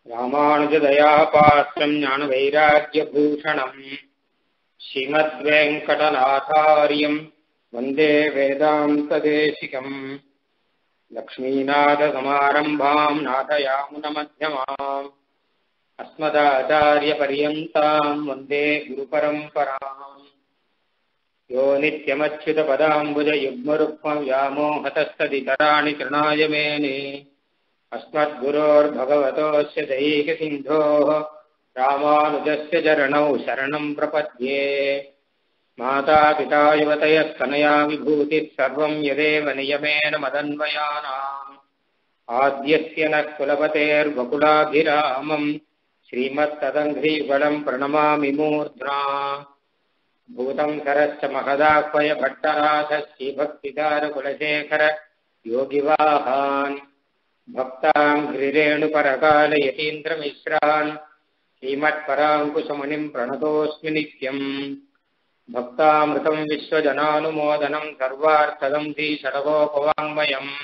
ராமானுஜதயாபாத்திரம் ஞானவைராக்கியபூஷணம் ஸ்ரீமத்வேங்கடநாதாரியம் வந்தே வேதாந்ததேசிகம் லக்ஷ்மீநாதசமாரம்பாம் நாதயாமுனமध्यமாம் अस्मदाचार्यपर्यन्ताम् वन्दे गुरुपरम्पराम् यो नित्यमच्युतपदाम्बुजयुग्मरुक्मव्यामोहतस्तदितराणि तृणाय मेने अस्मद्गुरोर्भगवतोऽस्य दैकसिन्धोः रामानुजस्य चरणौ शरणम् प्रपद्ये मातापिता युवतयः कनया विभूतिः सर्वम् यदेव नियमेन मदन्वयानाम् आद्यस्य नः कुलपतेर्वकुलाभिरामम् श्रीमत्तदङ्घ्रीफलम् प्रणमामि मूर्ध्ना भूतम् सरश्च महदाह्वय भट्टराथ श्रीभक्तिदारकुलशेखर योगिवाहान् भक्ताम् ह्रिरेणुपरकालयतीन्द्रमिश्रान् श्रीमत्पराङ्कुशमुनिम् प्रणतोऽस्मि नित्यम् भक्तामृतम् विश्वजनानुमोदनम् सर्वार्थदम् श्रीषडगोपवाङ्मयम्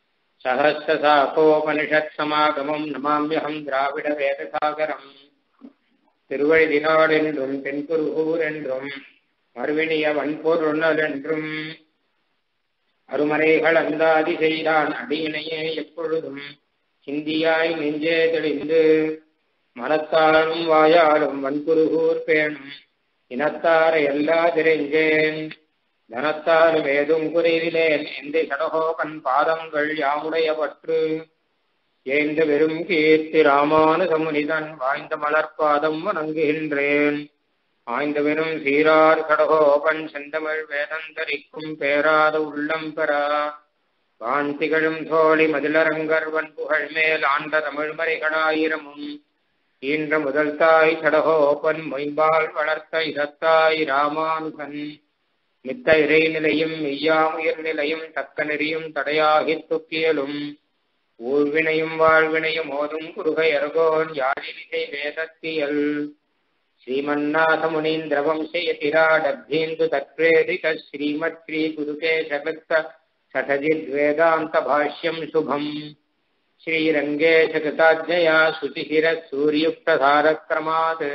சகசிரசாகோபனிஷத்சமாகமம் நமாமியகம் திராவிட வேதசாகரம் திருவழிதினாடென்றும் தென்குருகூர் என்றும் மறுவினிய வன்பொருணல் என்றும் அருமறைகள் அந்தாதி செய்தான் அடியினையே எப்பொழுதும் சிந்தியாய் நெஞ்சே தெளிந்து மனத்தாலும் வாயாலும் வன்புருகூர் பேணும் இனத்தார எல்லா திரைஞ்சேன் தனத்தாலும் ஏதும் குறைவிலேன் எந்த சடகோபன் பாதங்கள் யாமுடைய பற்று ஏந்த வெறும் கீர்த்தி ராமானுசமுனிதன் வாய்ந்த மலர்பாதம் வணங்குகின்றேன் ஆய்ந்த வெறும் சீரார் சடகோபன் செந்தமிழ் வேதந்தரிக்கும் பேராத உள்ளம் பெறா வான் திகழும் தோழி மதிலரங்கர்வன் புகழ் மேல் ஆண்ட தமிழ்மறைகளாயிரமும் ஈன்ற முதல் தாய் சடகோபன் மொய்பால் வளர்த்த இதத்தாய் ராமானுசன் மித்த இறைநிலையும் மெய்யாமுயர் நிலையும் தக்க நெறியும் தடையாகித் துக்கியலும் ஊழ்வினையும் வாழ்வினையும் ஓதும் குருகை அருகோன் யாழினிசை வேதத்தியல் ஸ்ரீமன்னாத முனீந்திர வம்சயதிராடப்தீந்து தத்வேதிக ஸ்ரீமத் ஸ்ரீ குருகேசகத்த சடஜித் வேதாந்த பாஷ்யம் சுபம் ஸ்ரீரங்கேசகிருதாஜயா சுதிஹிர சூரியுக்ததாரக்ரமாத்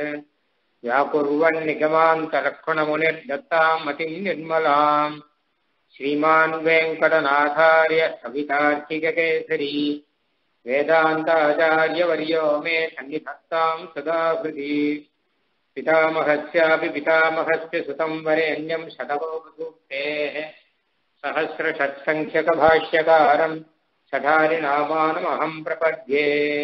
व्याकुर्वन्निगमान्तलक्ष्मणमुनिर्दत्ताम् मतिम् निर्मलाम् श्रीमान् वेङ्कटनाथार्य कवितार्किककेसरी वेदान्ताचार्यवर्यो मे सन्निधत्ताम् सदा हृदि पितामहस्यापि पितामहस्य सुतम् वरेण्यम् शतकोपसूक्तेः सहस्रषट्सङ्ख्यकभाष्यकारम् शठारिनामानमहम् प्रपद्ये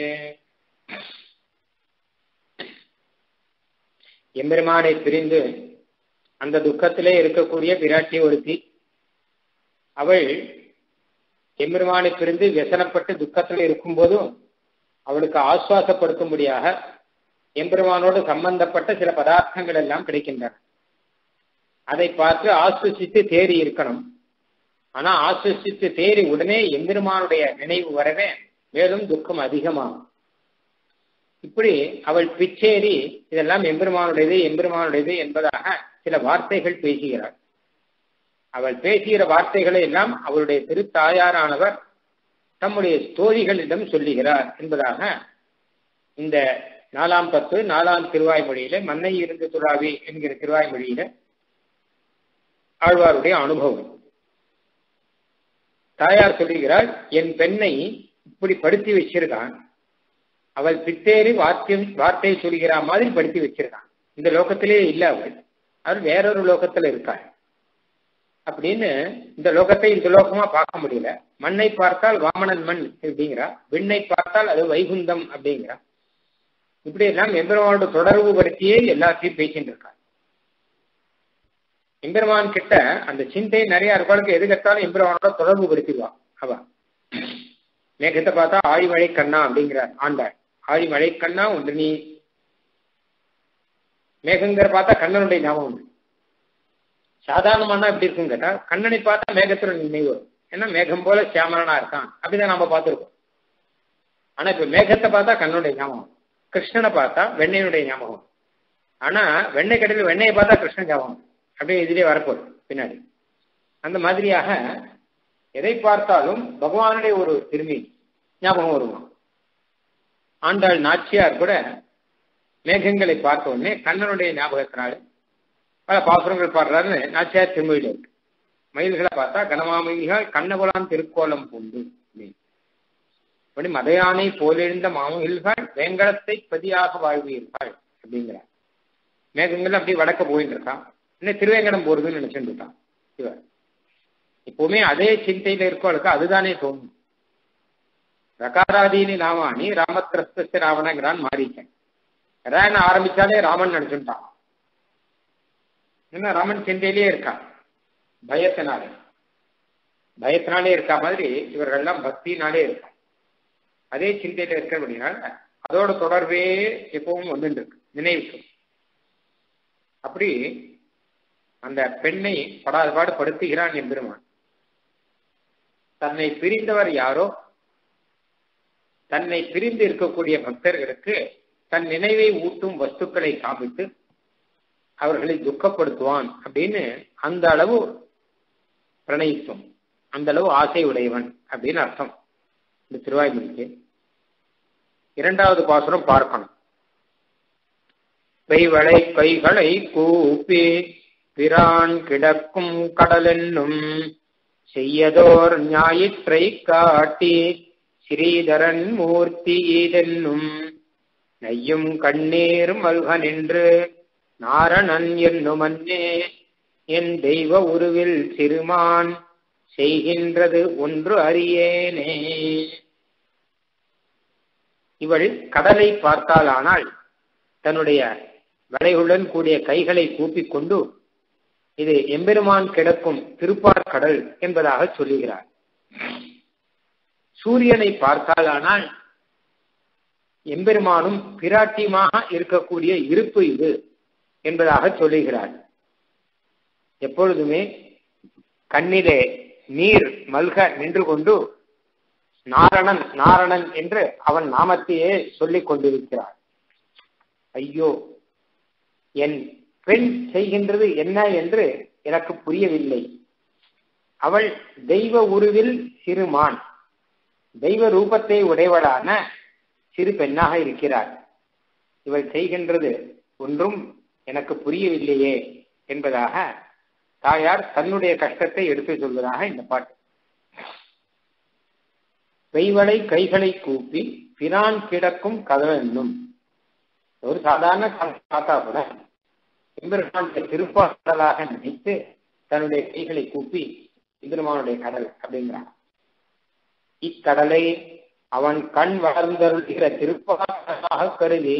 எம்பெருமானை பிரிந்து அந்த துக்கத்திலே இருக்கக்கூடிய பிராட்டி ஒருத்தி அவள் எம்பெருமானை பிரிந்து व्यசனப்பட்டு துக்கத்தில் இருக்கும்போதும் அவளுக்கு ஆசுவாசப்படுத்தும்படியாக எம்பெருமானோடு சம்பந்தப்பட்ட சில பதார்த்தங்கள் எல்லாம் கிடைக்கின்றன அதை பார்த்து ஆஸ்வசித்து தேறி இருக்கணும் ஆனா ஆஸ்வசித்து தேறி உடனே எம்பெருமானுடைய நினைவு வரவே மேலும் துக்கம் அதிகமாகும் இப்படி அவள் பிச்சேரி இதெல்லாம் எம்பெருமானுடையது எம்பெருமானுடையது என்பதாக சில வார்த்தைகள் பேசுகிறாள் அவள் பேசுகிற வார்த்தைகளை எல்லாம் அவளுடைய திருத்தாயாரானவர் தம்முடைய தோழிகளிடம் சொல்லுகிறார் என்பதாக இந்த நாலாம் பத்து நாலாம் திருவாய்மொழியில மன்னை இருந்து துறாவி என்கிற திருவாய்மொழியில ஆழ்வாருடைய அனுபவம் தாயார் சொல்லுகிறாள் என் பெண்ணை இப்படி படுத்தி வச்சிருக்கான் அவள் பித்தேறி வார்த்தையும் வார்த்தை சொல்கிற மாதிரி படித்து வச்சிருக்கான் இந்த லோகத்திலே இல்ல அவள் அவள் வேறொரு லோகத்துல இருக்காள் அப்படின்னு இந்த லோகத்தை இந்த லோகமா பார்க்க முடியல மண்ணை பார்த்தால் வாமனன் மண் அப்படிங்கிறா விண்ணை பார்த்தால் அது வைகுந்தம் அப்படிங்கிறா இப்படி எல்லாம் எம்பெருமானோட தொடர்பு படுத்தியே எல்லாத்தையும் பேசிட்டு இருக்காள் எம்பெருமான் கிட்ட அந்த சிந்தை நிறைய இருப்பாளுக்கு எது கட்டாலும் எம்பெருமானோட தொடர்பு படுத்திடுவான் அவ மேகத்தை பார்த்தா ஆழிமழை கண்ணா அப்படிங்கிறார் ஆண்டாள் ஆழிமழை கண்ணா ஒன்று நீ மேகங்கிற பார்த்தா கண்ணனுடைய ஞாபகம் உண்டு சாதாரணமானா எப்படி இருக்கும் கேட்டா கண்ணனை பார்த்தா மேகத்துல நினைவு வரும் ஏன்னா மேகம் போல சியாமலனா இருக்கான் அப்படிதான் நம்ம பார்த்துருக்கோம் ஆனா இப்ப மேகத்தை பார்த்தா கண்ணனுடைய ஞாபகம் கிருஷ்ணனை பார்த்தா வெண்ணையுடைய ஞாபகம் ஆனா வெண்ணெய் கடையில் வெண்ணையை பார்த்தா கிருஷ்ணன் ஞாபகம் அப்படியே இதுலயே வரப்போகுது பின்னாடி அந்த மாதிரியாக எதை பார்த்தாலும் பகவானுடைய ஒரு திரும்பி ஞாபகம் வருமா ஆண்டாள் நாச்சியார் கூட மேகங்களை பார்த்த உடனே கண்ணனுடைய ஞாபகத்தினால பல பாசுரங்கள் பாடுறாருன்னு நாச்சியார் திருமொழியில் இருக்கு மயில்களை பார்த்தா கனமாமயில்கள் கண்ணகுலாம் திருக்கோலம் பூண்டு அப்படி மதையானை போலெழுந்த மாமயில்கள் வேங்கடத்தை பதியாக வாழ்வீர்கள் அப்படிங்கிறார் மேகங்கள் அப்படி வடக்க போயிட்டு இருக்கான் இன்னும் திருவேங்கடம் போறதுன்னு நினைச்சுட்டு இருக்கான் இவர் எப்பவுமே அதே சிந்தையில இருக்கவளுக்கு அதுதானே தோணும் ரகாராதீனி நாமானி ராமத்திரஸ்த ராவணங்கிறான் மாறிட்டேன் ராயன ஆரம்பிச்சாலே ராமன் நினைச்சுட்டான் என்ன ராமன் சிந்தையிலேயே இருக்கான் பயத்தினாலே பயத்தினாலே இருக்கா மாதிரி இவர்கள்லாம் பக்தினாலே இருக்கா அதே சிந்தையில இருக்க அப்படின்னால அதோட தொடர்பே எப்பவும் வந்துட்டு இருக்கு நினைவுக்கு அப்படி அந்த பெண்ணை படாத பாடு படுத்துகிறான் எம்பெருமான் தன்னை பிரிந்தவர் யாரோ தன்னை பிரிந்து இருக்கக்கூடிய பக்தர்களுக்கு தன் நினைவை ஊட்டும் வஸ்துக்களை காமித்து அவர்களை துக்கப்படுத்துவான் அப்படின்னு அந்த அளவு பிரணயித்துவம் அந்த அளவு ஆசை உடையவன் அப்படின்னு அர்த்தம் இந்த திருவாய்மொழிக்கு இரண்டாவது பாசுரம் பார்க்கணும் பெய்வளை கைகளை கூப்பி பிரான் கிடக்கும் கடலென்னும் செய்யதோர் ஞாயிற்றை காட்டி ஸ்ரீதரன் மூர்த்தி இதென்னும் நெய்யும் கண்ணீர் மல்க நின்று நாரணன் என்னும் அன்னே என் தெய்வ உருவில் சிறுமான் செய்கின்றது ஒன்று அறியேனே இவள் கடலை பார்த்தாலானால் தன்னுடைய வளைவுடன் கூடிய கைகளை கூப்பிக் கொண்டு இது எம்பெருமான் கிடக்கும் திருப்பார் கடல் என்பதாக சொல்லுகிறார் சூரியனை பார்த்தாலானால் எம்பெருமானும் பிராட்டியமாக இருக்கக்கூடிய இருப்பு இது என்பதாக சொல்லுகிறார் எப்பொழுதுமே கண்ணிலே நீர் மல்க நின்று கொண்டு நாரணன் நாரணன் என்று அவன் நாமத்தையே சொல்லிக் கொண்டிருக்கிறார் ஐயோ என் பெண் செய்கின்றது என்ன என்று எனக்கு புரியவில்லை அவள் தெய்வ உருவில் சிறுமான் தெய்வ ரூபத்தை உடையவளான சிறு பெண்ணாக இருக்கிறார் இவள் செய்கின்றது ஒன்றும் எனக்கு புரியவில்லையே என்பதாக தாயார் தன்னுடைய கஷ்டத்தை எடுத்து சொல்வதாக இந்த பாட்டு வெய்வளை கைகளை கூப்பி பிரான் கிடக்கும் கதவென்னும் ஒரு சாதாரண காத்தா கூட எம்பெருமானுடைய திருப்பாடலாக நினைத்து தன்னுடைய கைகளை கூப்பி எம்பெருமானுடைய கடல் அப்படிங்கிறான் இக்கடலை அவன் கண் வளர்ந்தருகிற திருப்பாடலாக கருதி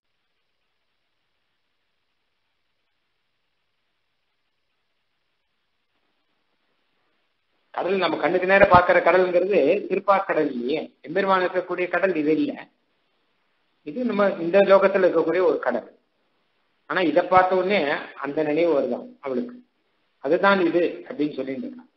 கடல் நம்ம கண்ணுக்கு நேரம் பார்க்கிற கடல்ங்கிறது திருப்பாக்கடல் இல்லையே எம்பெருமான் இருக்கக்கூடிய கடல் இது இல்லை இது நம்ம இந்த லோகத்துல இருக்கக்கூடிய ஒரு கடல் ஆனா இதை பார்த்த உடனே அந்த நினைவு வருதான் அவளுக்கு அதுதான் இது அப்படின்னு சொல்லிட்டு இருக்கான்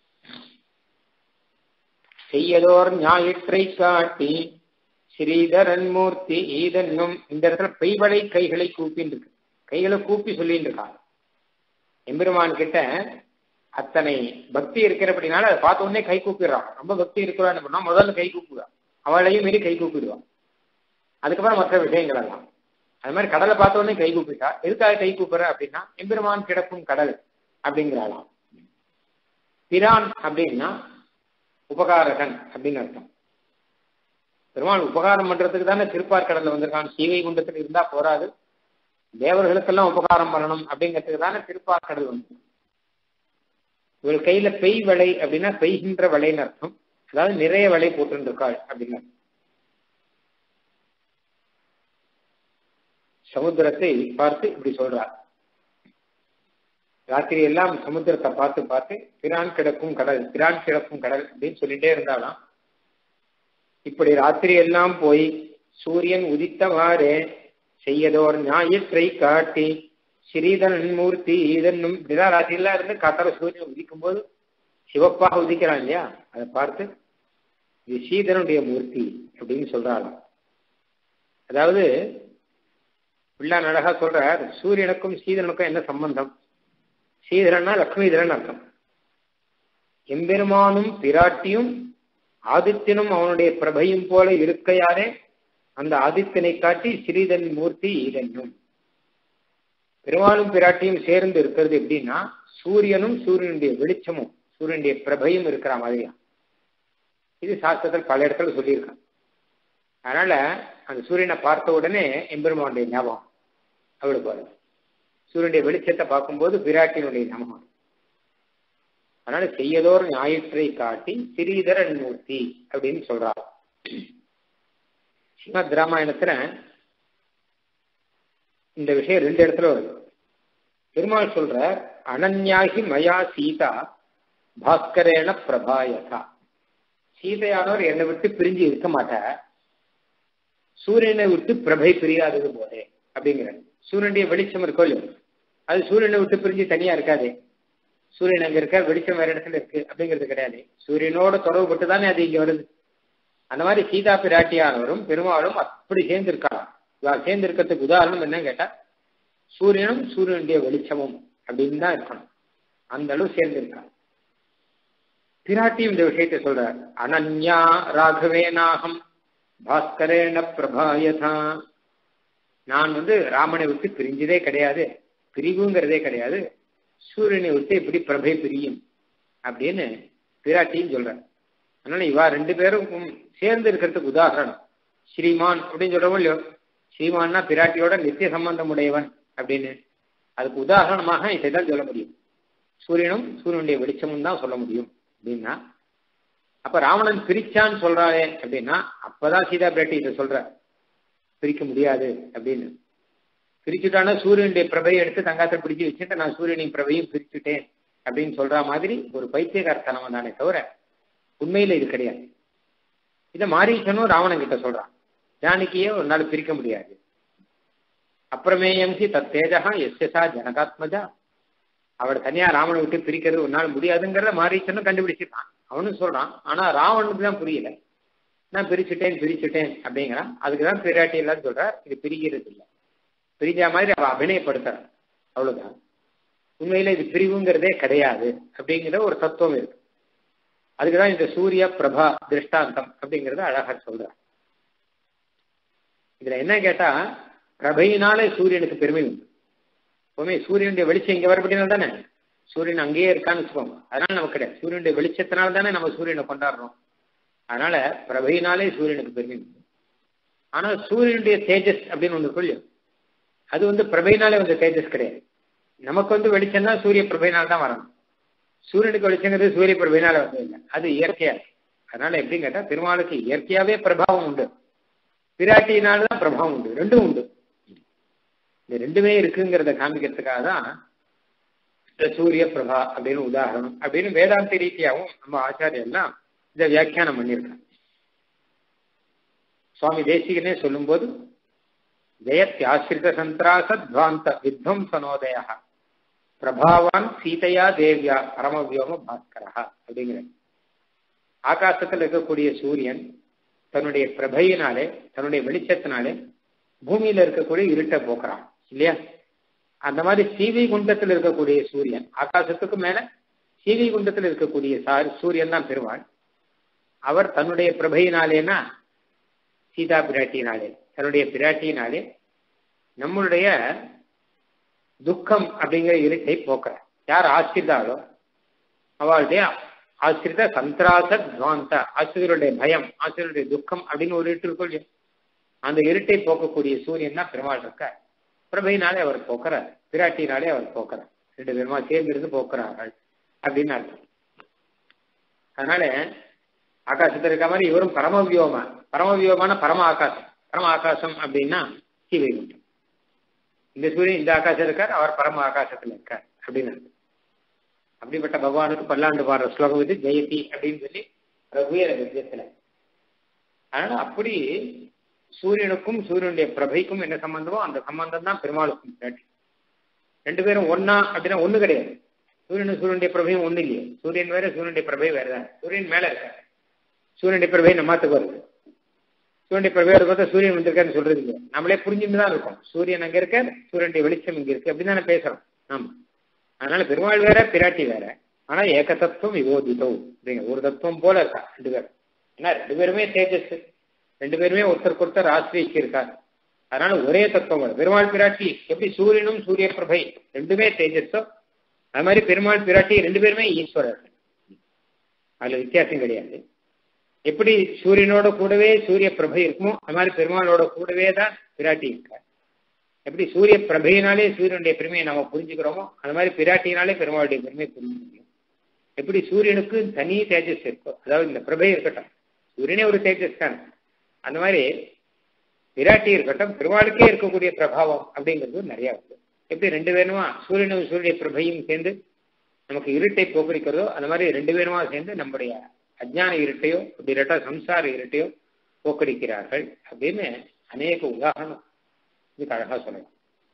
செய்யதோர் ஞாயிற்றை காட்டி ஸ்ரீதரன் மூர்த்தி ஈதன்னும் இந்த இடத்துல பெய்வளை கைகளை கூப்பின்னு இருக்கு கைகளை கூப்பி சொல்லிட்டு இருக்கான் எம்பெருமான் கிட்ட அத்தனை பக்தி இருக்கிறபடினால அதை பார்த்த உடனே கை கூப்பிடுறான் ரொம்ப பக்தி இருக்கிறான்னு பண்ணா முதல்ல கை கூப்பிடுவான் அவளையும் மீறி கை கூப்பிடுவான் அதுக்கப்புறம் மற்ற விஷயங்கள் எல்லாம் அது மாதிரி கடலை பார்த்த உடனே கை கூப்பிட்டா எதுக்காக கை கூப்பிடுற அப்படின்னா எம்பெருமான் கிடக்கும் கடல் அப்படிங்கிறாளாம் பிரான் அப்படின்னா உபகாரகன் அப்படின்னு அர்த்தம் பெருமாள் உபகாரம் பண்றதுக்கு தானே திருப்பார் கடல்ல வந்திருக்கான் சீவை குண்டத்தில் இருந்தா போராது தேவர்களுக்கெல்லாம் உபகாரம் பண்ணணும் அப்படிங்கிறதுக்கு தானே திருப்பார் கடல் வந்து இவள் கையில பெய் வலை அப்படின்னா பெய்கின்ற வலைன்னு அர்த்தம் அதாவது நிறைய வலை போட்டுருக்காள் அப்படின்னு சமுத்திரத்தை பார்த்து இப்படி சொல்றார் ராத்திரி எல்லாம் சமுத்திரத்தை பார்த்து பார்த்து பிரான் கிடக்கும் கடல் பிரான் கிடக்கும் கடல் அப்படின்னு சொல்லிட்டே இருந்தாலாம் இப்படி ராத்திரி எல்லாம் போய் சூரியன் உதித்தவாறே செய்யதோர் ஞாயிற்றை காட்டி ஸ்ரீதரன் மூர்த்தி இதன்னும் இப்படிதான் ராத்திரிலாம் இருந்து காத்தால சூரியன் உதிக்கும் போது சிவப்பாக உதிக்கிறான் இல்லையா அதை பார்த்து இது ஸ்ரீதரனுடைய மூர்த்தி அப்படின்னு சொல்றாளாம் அதாவது பிள்ளான் அழகா சொல்றார் சூரியனுக்கும் ஸ்ரீதரனுக்கும் என்ன சம்பந்தம் ஸ்ரீதரன்னா லக்ஷ்மிதரன் அர்த்தம் எம்பெருமானும் பிராட்டியும் ஆதித்யனும் அவனுடைய பிரபையும் போல இருக்கையாரே அந்த ஆதித்தனை காட்டி ஸ்ரீதன் மூர்த்தி ஈதன்னும் பெருமாளும் பிராட்டியும் சேர்ந்து இருக்கிறது எப்படின்னா சூரியனும் சூரியனுடைய வெளிச்சமும் சூரியனுடைய பிரபையும் இருக்கிற மாதிரியா இது சாஸ்திரத்தில் பல இடத்துல சொல்லியிருக்காங்க அதனால அந்த சூரியனை பார்த்த உடனே எம்பெருமானுடைய ஞாபகம் அவளுக்கு வரும் சூரியனுடைய வெளிச்சத்தை பார்க்கும்போது பிராட்டியினுடைய ஞாபகம் அதனால செய்யதோர் ஞாயிற்றை காட்டி ஸ்ரீதரன் மூர்த்தி அப்படின்னு சொல்றாரு ஸ்ரீமத் ராமாயணத்துல இந்த விஷயம் ரெண்டு இடத்துல வருது பெருமாள் சொல்ற அனன்யாகி மயா சீதா பாஸ்கரேன பிரபாயதா சீதையானவர் என்னை விட்டு பிரிஞ்சு இருக்க மாட்டார் சூரியனை விட்டு பிரபை பிரியாதது போதே அப்படிங்கிற சூரியனுடைய வெளிச்சம் இருக்கோ இல்லையோ அது சூரியனை விட்டு பிரிஞ்சு தனியா இருக்காது சூரியன் அங்க இருக்க வெளிச்சம் வேற இடத்துல இருக்கு அப்படிங்கிறது கிடையாது சூரியனோட தொடர்பு பட்டு தானே அது இங்க வருது அந்த மாதிரி சீதா பிராட்டியானவரும் பெருமாளும் அப்படி சேர்ந்திருக்காங்க இவள் சேர்ந்து இருக்கிறதுக்கு உதாரணம் என்ன கேட்டா சூரியனும் சூரியனுடைய வெளிச்சமும் அப்படின்னு தான் இருக்கணும் அந்த அளவு சேர்ந்திருக்காங்க பிராட்டியும் இந்த விஷயத்தை சொல்றார் அனன்யா ராகவேனாகம் பாஸ்கரேன பிரபாயதா நான் வந்து ராமனை விட்டு பிரிஞ்சதே கிடையாது பிரிவுங்கிறதே கிடையாது சூரியனை விட்டு எப்படி பிரபை பிரியும் அப்படின்னு பிராட்டியும் சொல்ற அதனால இவா ரெண்டு பேரும் சேர்ந்து இருக்கிறதுக்கு உதாரணம் ஸ்ரீமான் அப்படின்னு சொல்றவோ இல்லையோ ஸ்ரீமான்னா பிராட்டியோட நித்திய சம்பந்தம் உடையவன் அப்படின்னு அதுக்கு உதாரணமாக இதைதான் சொல்ல முடியும் சூரியனும் சூரியனுடைய வெளிச்சமும் தான் சொல்ல முடியும் அப்படின்னா அப்ப ராவணன் பிரிச்சான்னு சொல்றாரே அப்படின்னா அப்பதான் சீதா பிராட்டி இதை சொல்ற பிரிக்க முடியாது அப்படின்னு பிரிச்சுட்டானா சூரியனுடைய பிரபையை எடுத்து தங்காத்தை பிடிச்சு வச்சுட்டு நான் சூரியனின் பிரபையும் பிரிச்சுட்டேன் அப்படின்னு சொல்ற மாதிரி ஒரு பைத்தியகாரத்தனம் தானே தவிர உண்மையில இது கிடையாது இதை மாரீசனும் ராவணன் கிட்ட சொல்றான் ஜானகியே ஒரு நாள் பிரிக்க முடியாது அப்புறமேயம் சி தத்தேஜா எஸ்எஸ்ஆ ஜனகாத்மஜா அவள் தனியா ராவணை விட்டு பிரிக்கிறது ஒரு நாள் முடியாதுங்கிறத மாரீசனும் கண்டுபிடிச்சிருக்கான் அவனும் சொல்றான் ஆனா ராவனுக்கு தான் புரியல நான் பிரிச்சுட்டேன் பிரிச்சுட்டேன் அப்படிங்கிறான் அதுக்குதான் பிராட்டி எல்லாம் சொல்ற இது பிரிக்கிறது இல்லை பிரிஞ்ச மாதிரி அவ அபிநயப்படுத்துற அவ்வளவுதான் உண்மையில இது பிரிவுங்கிறதே கிடையாது அப்படிங்கிற ஒரு தத்துவம் இருக்கு அதுக்குதான் இந்த சூரிய பிரபா திருஷ்டாந்தம் அப்படிங்கறத அழகா சொல்ற இதுல என்ன கேட்டா பிரபையினாலே சூரியனுக்கு பெருமை உண்டு எப்பவுமே சூரியனுடைய வெளிச்சம் இங்க வரப்படினால தானே சூரியன் அங்கேயே இருக்கான்னு வச்சுக்கோங்க அதனால நமக்கு கிடையாது சூரியனுடைய வெளிச்சத்தினால தானே நம்ம சூரியனை கொண்டாடுறோம் அதனால பிரபையினாலே சூரியனுக்கு பெருமை உண்டு ஆனா சூரியனுடைய தேஜஸ் அப்படின்னு ஒன்று சொல்லியும் அது வந்து பிரபையினாலே வந்து தேஜஸ் கிடையாது நமக்கு வந்து வெளிச்சம் தான் சூரிய பிரபையினால் தான் வரணும் சூரியனுக்கு வெளிச்சங்கிறது சூரிய பிரபையினால வந்து இல்லை அது இயற்கையா அதனால எப்படின்னு கேட்டா பெருமாளுக்கு இயற்கையாவே பிரபாவம் உண்டு பிராட்டியினால தான் பிரபாவம் உண்டு ரெண்டும் உண்டு இந்த ரெண்டுமே இருக்குங்கிறத காமிக்கிறதுக்காக தான் இந்த சூரிய பிரபா அப்படின்னு உதாரணம் அப்படின்னு வேதாந்த ரீதியாகவும் நம்ம ஆச்சாரியெல்லாம் இதை வியாக்கியானம் பண்ணியிருக்காங்க சுவாமி தேசிகனே சொல்லும்போது ஜெயத்யாசிரித சந்திராசத்வாந்த வித்வம்சனோதய பிரபாவான் சீதையா தேவியா பரமவியோம பாஸ்கரா அப்படிங்கிற ஆகாசத்தில் இருக்கக்கூடிய சூரியன் தன்னுடைய பிரபையினாலே தன்னுடைய வெளிச்சத்தினாலே பூமியில இருக்கக்கூடிய இருட்டை போக்குறான் இல்லையா அந்த மாதிரி சீவி குண்டத்தில் இருக்கக்கூடிய சூரியன் ஆகாசத்துக்கு மேல சீவி குண்டத்தில் இருக்கக்கூடிய சூரியன் தான் பெருமாள் அவர் தன்னுடைய பிரபையினாலேனா சீதா பிராட்டியினாலே தன்னுடைய பிராட்டியினாலே நம்மளுடைய துக்கம் அப்படிங்கிற இருட்டை போக்குறார் யார் ஆசிரிதாலோ அவளுடைய ஆசிரித சந்திராச துவாந்த ஆசிரியருடைய பயம் ஆசிரியருடைய துக்கம் அப்படின்னு ஒரு இருட்டு இருக்கும் அந்த இருட்டை போக்கக்கூடிய சூரியன் தான் பெருமாள் இருக்கார் பிரபையினாலே அவர் போக்குறார் பிராட்டினாலே அவர் போக்குறார் ரெண்டு பேருமா சேர்ந்து இருந்து போக்குறார்கள் அப்படின்னு அர்த்தம் அதனால ஆகாசத்தில் இருக்க மாதிரி இவரும் பரமவியோம பரமவியோமான பரம ஆகாசம் பரம ஆகாசம் அப்படின்னா ஸ்ரீவைகுண்டம் இந்த சூரியன் இந்த ஆகாசம் இருக்கார் அவர் பரம ஆகாசத்துல இருக்கார் அப்படின்னு அப்படிப்பட்ட பகவானுக்கு பல்லாண்டு பாடுற ஸ்லோகம் இது ஜெயதி அப்படின்னு சொல்லி ரகுவீர வித்தியத்துல அதனால அப்படி சூரியனுக்கும் சூரியனுடைய பிரபைக்கும் என்ன சம்பந்தமோ அந்த சம்பந்தம் தான் பெருமாளுக்கும் பிராட்டி ரெண்டு பேரும் ஒன்னா அப்படின்னா ஒண்ணு கிடையாது சூரியனும் சூரியனுடைய பிரபையும் ஒண்ணு இல்லையே சூரியன் வேற சூரியனுடைய பிரபை வேற தான் சூரியன் மேல இருக்க சூரியனுடைய பிரபை நம்மத்துக்கு வருது சூரியனுடைய பிரபை பார்த்தா சூரியன் வந்திருக்காருன்னு சொல்றது இல்லையா நம்மளே புரிஞ்சுட்டு தான் இருக்கோம் சூரியன் அங்க இருக்க சூரியனுடைய வெளிச்சம் இங்க இருக்கு அப்படின்னு தானே பேசுறோம் ஆமா அதனால பெருமாள் வேற பிராட்டி வேற ஆனா ஏக தத்துவம் விவோதிதோ அப்படிங்க ஒரு தத்துவம் போல இருக்கா ரெண்டு பேரும் ஏன்னா ரெண்டு பேருமே தேஜஸ் ரெண்டு பேருமே ஒருத்தருக்கு ஒருத்தர் ஆசிரியச்சு இருக்கார் அதனால ஒரே தத்துவம் வரும் பெருமாள் பிராட்டி எப்படி சூரியனும் சூரிய பிரபை ரெண்டுமே தேஜஸோ அது மாதிரி பெருமாள் பிராட்டி ரெண்டு பேருமே ஈஸ்வரர்கள் அதுல வித்தியாசம் கிடையாது எப்படி சூரியனோட கூடவே சூரிய பிரபை இருக்குமோ அது மாதிரி பெருமாளோட கூடவே தான் பிராட்டி இருக்கார் எப்படி சூரிய பிரபையினாலே சூரியனுடைய பெருமையை நம்ம புரிஞ்சுக்கிறோமோ அது மாதிரி பிராட்டினாலே பெருமாளுடைய பெருமையை புரிஞ்சு முடியும் எப்படி சூரியனுக்கு தனி தேஜஸ் இருக்கோ அதாவது இந்த பிரபை இருக்கட்டும் சூரியனே ஒரு தேஜஸ் தான் அந்த மாதிரி விராட்டி இருக்கட்டும் பெருமாளுக்கே இருக்கக்கூடிய பிரபாவம் அப்படிங்கிறது நிறைய இருக்கு எப்படி ரெண்டு பேருமா சூரியனும் சூரிய பிரபையும் சேர்ந்து நமக்கு இருட்டை போக்கடிக்கிறதோ அந்த மாதிரி ரெண்டு பேருமா சேர்ந்து நம்முடைய அஜ்ஞான இருட்டையோ அப்படி இல்லாட்டா சம்சார இருட்டையோ போக்கடிக்கிறார்கள் அப்படின்னு அநேக உதாரணம் இதுக்கு அழகா சொல்லலாம்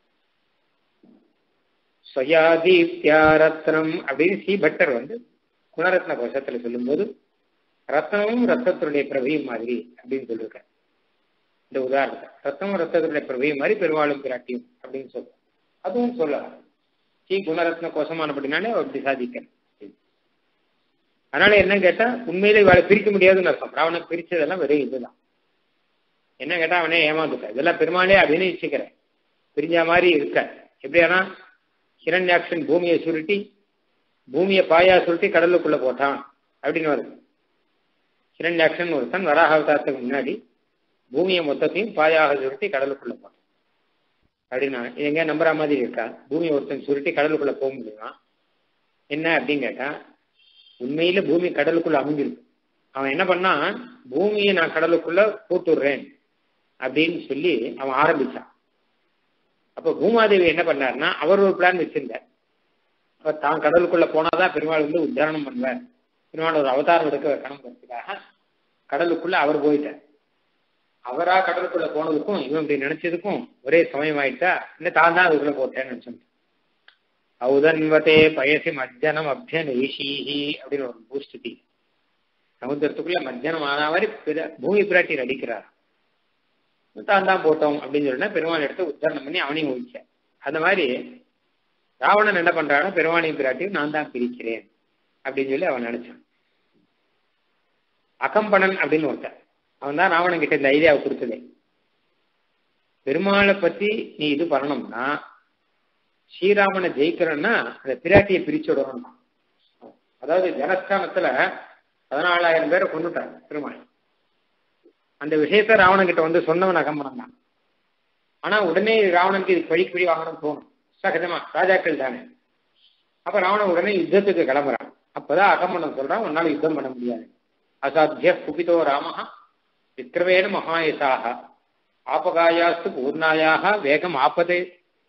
ஸ்வயாதீப்தியா ரத்னம் அப்படின்னு சி பட்டர் வந்து குணரத்ன கோஷத்துல சொல்லும்போது ரத்னமும் ரத்தத்தினுடைய பிரபையும் மாதிரி அப்படின்னு சொல்லியிருக்காரு இந்த உதாரணத்தை ரத்தமும் ரத்தத்தினுடைய பிரபையும் மாதிரி பெருமாளும் பிராட்டியும் அப்படின்னு சொல்றோம் அதுவும் சொல்லலாம் சி குணரத்ன கோஷமானபடினாலே அப்படி சாதிக்கிறேன் அதனால என்ன கேட்டா உண்மையிலே இவாளை பிரிக்க முடியாதுன்னு அர்த்தம் ராவணன் பிரிச்சதெல்லாம் வெறும் இதுதான் என்ன கேட்டா அவனே ஏமாந்துட்டான் இதெல்லாம் பெருமாளே அபிநயிச்சுக்கிறேன் பிரிஞ்ச மாதிரி இருக்க எப்படியானா ஹிரண்யாக்ஷன் பூமியை சுருட்டி பூமியை பாயா சுருட்டி கடலுக்குள்ள போட்டான் அப்படின்னு வருது ஹிரண்யாக்ஷன் ஒருத்தன் வராக அவதாரத்துக்கு முன்னாடி பூமியை மொத்தத்தையும் பாயாக சுருட்டி கடலுக்குள்ள போட்டான் அப்படின்னா இது எங்க நம்புற மாதிரி இருக்கா பூமியை ஒருத்தன் சுருட்டி கடலுக்குள்ள போக முடியுமா என்ன அப்படின்னு கேட்டா உண்மையில பூமி கடலுக்குள்ள அமைஞ்சிருக்கு அவன் என்ன பண்ணான் பூமியை நான் கடலுக்குள்ள போட்டுடுறேன் அப்படின்னு சொல்லி அவன் ஆரம்பிச்சான் அப்ப பூமாதேவி என்ன பண்ணாருன்னா அவர் ஒரு பிளான் வச்சிருந்தார் அவர் தான் கடலுக்குள்ள போனாதான் பெருமாள் வந்து உத்தாரணம் பண்ணுவார் பெருமாள் ஒரு அவதாரம் எடுக்க வைக்கணுங்கிறதுக்காக கடலுக்குள்ள அவர் போயிட்டார் அவரா கடலுக்குள்ள போனதுக்கும் இவன் இப்படி நினைச்சதுக்கும் ஒரே சமயம் ஆயிட்டா இல்லை தான் தான் அதுக்குள்ள போட்டேன்னு நினைச்சோம் ஔதன்வதே பயசி மஜ்ஜனம் அபியனீஷீஹி அப்படின்னு ஒரு பூஸ்துதி சமுத்திரத்துக்குள்ள மஜ்ஜனம் ஆன மாதிரி பூமி பிராட்டி அடிக்கிறார் தான் தான் போட்டோம் அப்படின்னு சொன்னா பெருமாள் எடுத்து உத்தாரணம் பண்ணி அவனையும் ஒழிச்ச அந்த மாதிரி ராவணன் என்ன பண்றானோ பெருமாளையும் பிராட்டியும் நான் தான் பிரிக்கிறேன் அப்படின்னு சொல்லி அவன் நினைச்சான் அகம்பனன் அப்படின்னு ஒருத்தன் அவன் தான் ராவணன் கிட்ட இந்த ஐடியாவை கொடுத்ததே பெருமாளை பத்தி நீ இது பண்ணணும்னா ஸ்ரீராமனை ஜெயிக்கிறன்னா அந்த பிராட்டியை பிரிச்சு விடணும் அதாவது ஜனஸ்தானத்துல பதினாலாயிரம் பேரை கொண்டுட்டாங்க பெருமாள் அந்த விஷயத்த ராவணன் கிட்ட வந்து சொன்னவன் அகம்பனம் தான் ஆனா உடனே ராவணனுக்கு இது பழி பிடி வாங்கணும்னு தோணும் சகஜமா ராஜாக்கள் தானே அப்ப ராவணன் உடனே யுத்தத்துக்கு கிளம்புறான் அப்பதான் அகம்பனம் சொல்றான் உன்னால யுத்தம் பண்ண முடியாது அசாத்திய குபிதோ ராமஹா விக்ரவேண மகாயசாக ஆபகாயாஸ்து பூர்ணாயாக வேகம் ஆப்பதே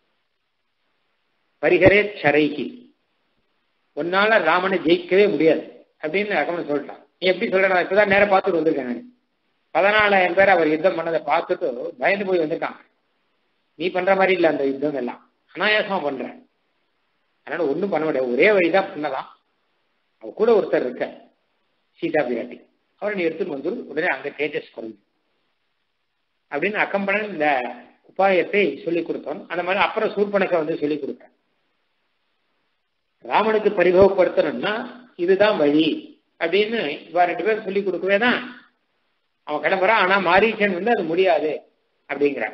பரிகரே சரைகி உன்னால ராமனை ஜெயிக்கவே முடியாது அப்படின்னு அகமன் சொல்லிட்டான் நீ எப்படி சொல்ற நான் இப்பதான் நேரம் பார்த்துட்டு வந்திருக்கேன் நான் பதினாலாயிரம் பேர் அவர் யுத்தம் பண்ணதை பார்த்துட்டு பயந்து போய் வந்திருக்காங்க நீ பண்ற மாதிரி இல்லை அந்த யுத்தம் எல்லாம் அனாயாசமா பண்றேன் அதனால ஒன்றும் பண்ண முடியாது ஒரே வழிதான் பண்ணலாம் அவ கூட ஒருத்தர் இருக்க சீதா பிராட்டி அவரை நீ எடுத்துட்டு வந்து உடனே அங்க தேஜஸ் குறைஞ்சு அப்படின்னு அக்கம்பனன் இந்த உபாயத்தை சொல்லி கொடுத்தோம் அந்த மாதிரி அப்புறம் சூர்பனக்க வந்து சொல்லி கொடுத்தேன் ராமனுக்கு பரிபவப்படுத்தணும்னா இதுதான் வழி அப்படின்னு இவா ரெண்டு பேரும் சொல்லி கொடுக்கவே தான் அவன் கிளம்புறான் ஆனா மாரீச்சன் வந்து அது முடியாது அப்படிங்கிறான்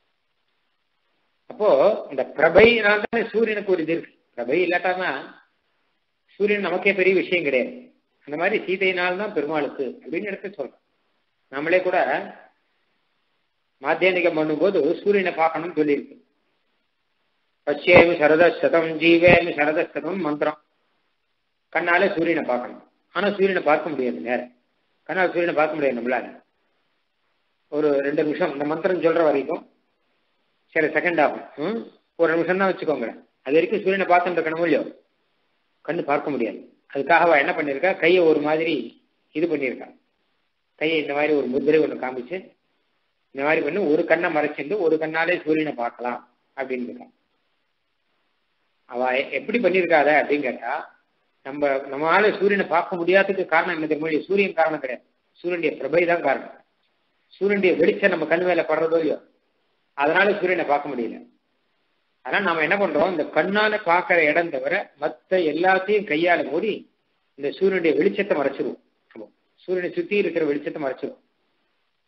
அப்போ இந்த பிரபைனால தானே சூரியனுக்கு ஒரு இது இருக்கு பிரபை இல்லாட்டானா சூரியன் நமக்கே பெரிய விஷயம் கிடையாது அந்த மாதிரி சீதையினால் தான் பெருமாளுக்கு அப்படின்னு எடுத்து சொல்றோம் நம்மளே கூட மாத்தியானிகம் பண்ணும்போது சூரியனை பார்க்கணும்னு சொல்லியிருக்கு பச்சேமி சரத சதம் ஜீவேமி சரத சதம் மந்திரம் கண்ணால சூரியனை பார்க்கணும் ஆனா சூரியனை பார்க்க முடியாது நேரம் கண்ணால் சூரியனை பார்க்க முடியாது நம்மளால ஒரு ரெண்டு நிமிஷம் இந்த மந்திரம் சொல்ற வரைக்கும் சில செகண்ட் ஆகும் ஒரு நிமிஷம் தான் வச்சுக்கோங்க அது வரைக்கும் சூரியனை பார்த்துட்டு இருக்கணும் இல்லையோ கண்ணு பார்க்க முடியாது அதுக்காக அவ என்ன பண்ணியிருக்கா கையை ஒரு மாதிரி இது பண்ணியிருக்கா கையை இந்த மாதிரி ஒரு முதிரை ஒன்று காமிச்சு இந்த மாதிரி பண்ணி ஒரு கண்ணை மறைச்சிட்டு ஒரு கண்ணாலே சூரியனை பார்க்கலாம் அப்படின்னு இருக்கா அவ எப்படி பண்ணியிருக்காத அப்படின்னு கேட்டா நம்ம நம்மளால சூரியனை பார்க்க முடியாததுக்கு காரணம் என்ன தெரியுமா சூரியன் காரணம் கிடையாது சூரியனுடைய பிரபை தான் காரணம் சூரியனுடைய வெளிச்சம் நம்ம கண் மேல படுறதோ இல்லையோ அதனால சூரியனை பார்க்க முடியல ஆனா நாம என்ன பண்றோம் இந்த கண்ணால பார்க்கிற இடம் தவிர மற்ற எல்லாத்தையும் கையால மூடி இந்த சூரியனுடைய வெளிச்சத்தை மறைச்சிருவோம் சூரியனை சுத்தி இருக்கிற வெளிச்சத்தை மறைச்சிருவோம்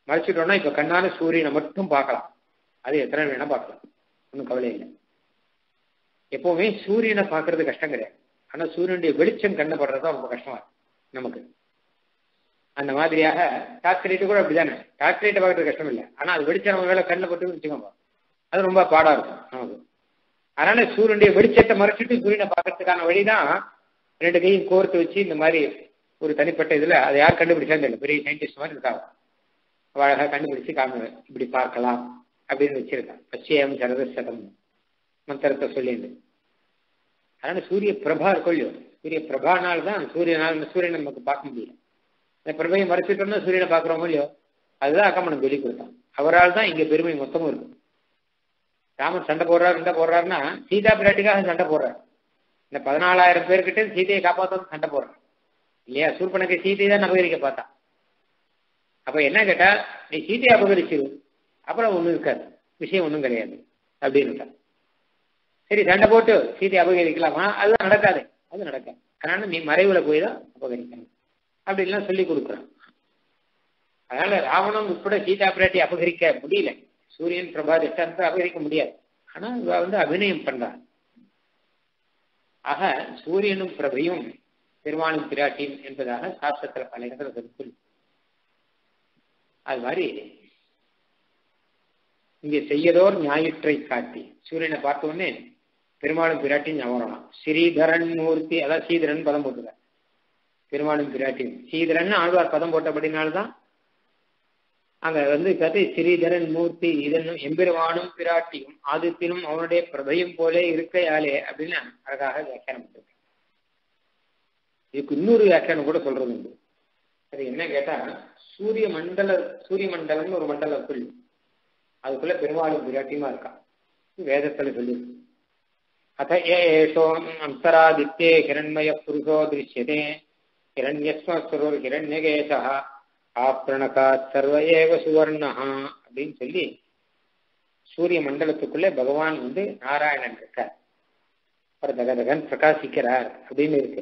மறைச்சிட்டோம்னா இப்ப கண்ணான சூரியனை மட்டும் பார்க்கலாம் அது எத்தனை வேணா பார்க்கலாம் ஒன்றும் கவலை இல்லை எப்பவுமே சூரியனை பார்க்கறது கஷ்டம் கிடையாது ஆனா சூரியனுடைய வெளிச்சம் கண்ணப்படுறது தான் ரொம்ப கஷ்டமா இருக்கு நமக்கு அந்த மாதிரியாக டார்ச் லைட்டு கூட அப்படிதானே டார்ச் லைட்டை பார்க்கறது கஷ்டம் இல்லை ஆனா அது வெளிச்சம் நம்ம வேலை கண்ணில் போட்டு வச்சுக்கோங்க அது ரொம்ப பாடா இருக்கும் நமக்கு அதனால சூரியனுடைய வெளிச்சத்தை மறைச்சிட்டு சூரியனை பார்க்கறதுக்கான வழிதான் ரெண்டு கையும் கோர்த்து வச்சு இந்த மாதிரி ஒரு தனிப்பட்ட இதுல அதை யார் கண்டுபிடிச்சான்னு தெரியல பெரிய சயின்டிஸ்ட் மாதிரி இருக்காங்க அழகா கண்டுபிடிச்சு காம இப்படி பார்க்கலாம் அப்படின்னு வச்சிருக்கான் பச்சையம் சரத சதம் மந்திரத்தை சொல்லிண்டு அதனால சூரிய பிரபா இருக்கும் இல்லையோ சூரிய பிரபானால் தான் சூரியனால் சூரியனை நமக்கு பார்க்க முடியல இந்த பிரபையை மறைச்சிட்டோம்னா சூரியனை பார்க்குறோமோ இல்லையோ அதுதான் அக்கம்மனுக்கு சொல்லி கொடுத்தான் அவரால் தான் இங்க பெருமை மொத்தமும் இருக்கு ராமன் சண்டை போடுறாரு சண்டை போடுறாருன்னா சீதா பிராட்டிக்காக சண்டை போடுறாரு இந்த பதினாலாயிரம் பேர்கிட்ட சீதையை காப்பாற்ற சண்டை போடுறான் இல்லையா சூர்பனுக்கு சீதையை தான் அபகரிக்க பார்த்தான் அப்ப என்ன கேட்டா நீ சீதையை அபகரிச்சிரு அப்புறம் ஒண்ணும் இருக்காது விஷயம் ஒன்றும் கிடையாது அப்படின்னு சரி சண்டை போட்டு சீதையை அபகரிக்கலாமா அதுதான் நடக்காது அது நடக்காது அதனால நீ மறைவுல போய் தான் அபகரிக்கணும் அப்படின்லாம் சொல்லி கொடுக்குறான் அதனால ராவணன் உட்பட சீதா பிராட்டி அபகரிக்க முடியல சூரியன் பிரபா திஷ்டாந்தத்தை அபகரிக்க முடியாது ஆனா இவ வந்து அபிநயம் பண்றான் ஆக சூரியனும் பிரபையும் பெருமாளும் பிராட்டியும் என்பதாக சாஸ்திரத்துல பல இடத்துல சொல்லி அது மாதிரி இங்க செய்யதோர் ஞாயிற்றை காட்டி சூரியனை பார்த்த உடனே பெருமாளும் பிராட்டியும் ஞாபகம் ஸ்ரீதரன் மூர்த்தி அதான் சீதரன் பதம் போட்டுக்க பெருமாளும் பிராட்டியும் சீதரன் ஆழ்வார் பதம் போட்டபடினால்தான் அங்க வந்து கதை ஸ்ரீதரன் மூர்த்தி இதனும் எம்பெருமானும் பிராட்டியும் ஆதித்தினும் அவனுடைய பிரபையும் போலே இருக்கையாலே அப்படின்னு அழகாக வியாக்கியானம் பண்ணிருக்கேன் இதுக்கு இன்னொரு வியாக்கியானம் கூட சொல்றது உண்டு அது என்ன கேட்டா சூரிய மண்டல சூரிய மண்டலம்னு ஒரு மண்டலம் சொல்லி அதுக்குள்ள பெருமாளும் பிராட்டியுமா இருக்கா வேதத்துல சொல்லி அத ஏஷோ அந்தராதித்யே ஹிரண்மய புருஷோ திருஷ்யதே ஹிரண்யஸ்மஸ்வரூர் ஹிரண்யகேசா ஆப்ரணகா சர்வ ஏவ சுவர்ணா அப்படின்னு சொல்லி சூரிய மண்டலத்துக்குள்ள பகவான் வந்து நாராயணன் இருக்கார் அவர் தகதகன் பிரகாசிக்கிறார் அப்படின்னு இருக்கு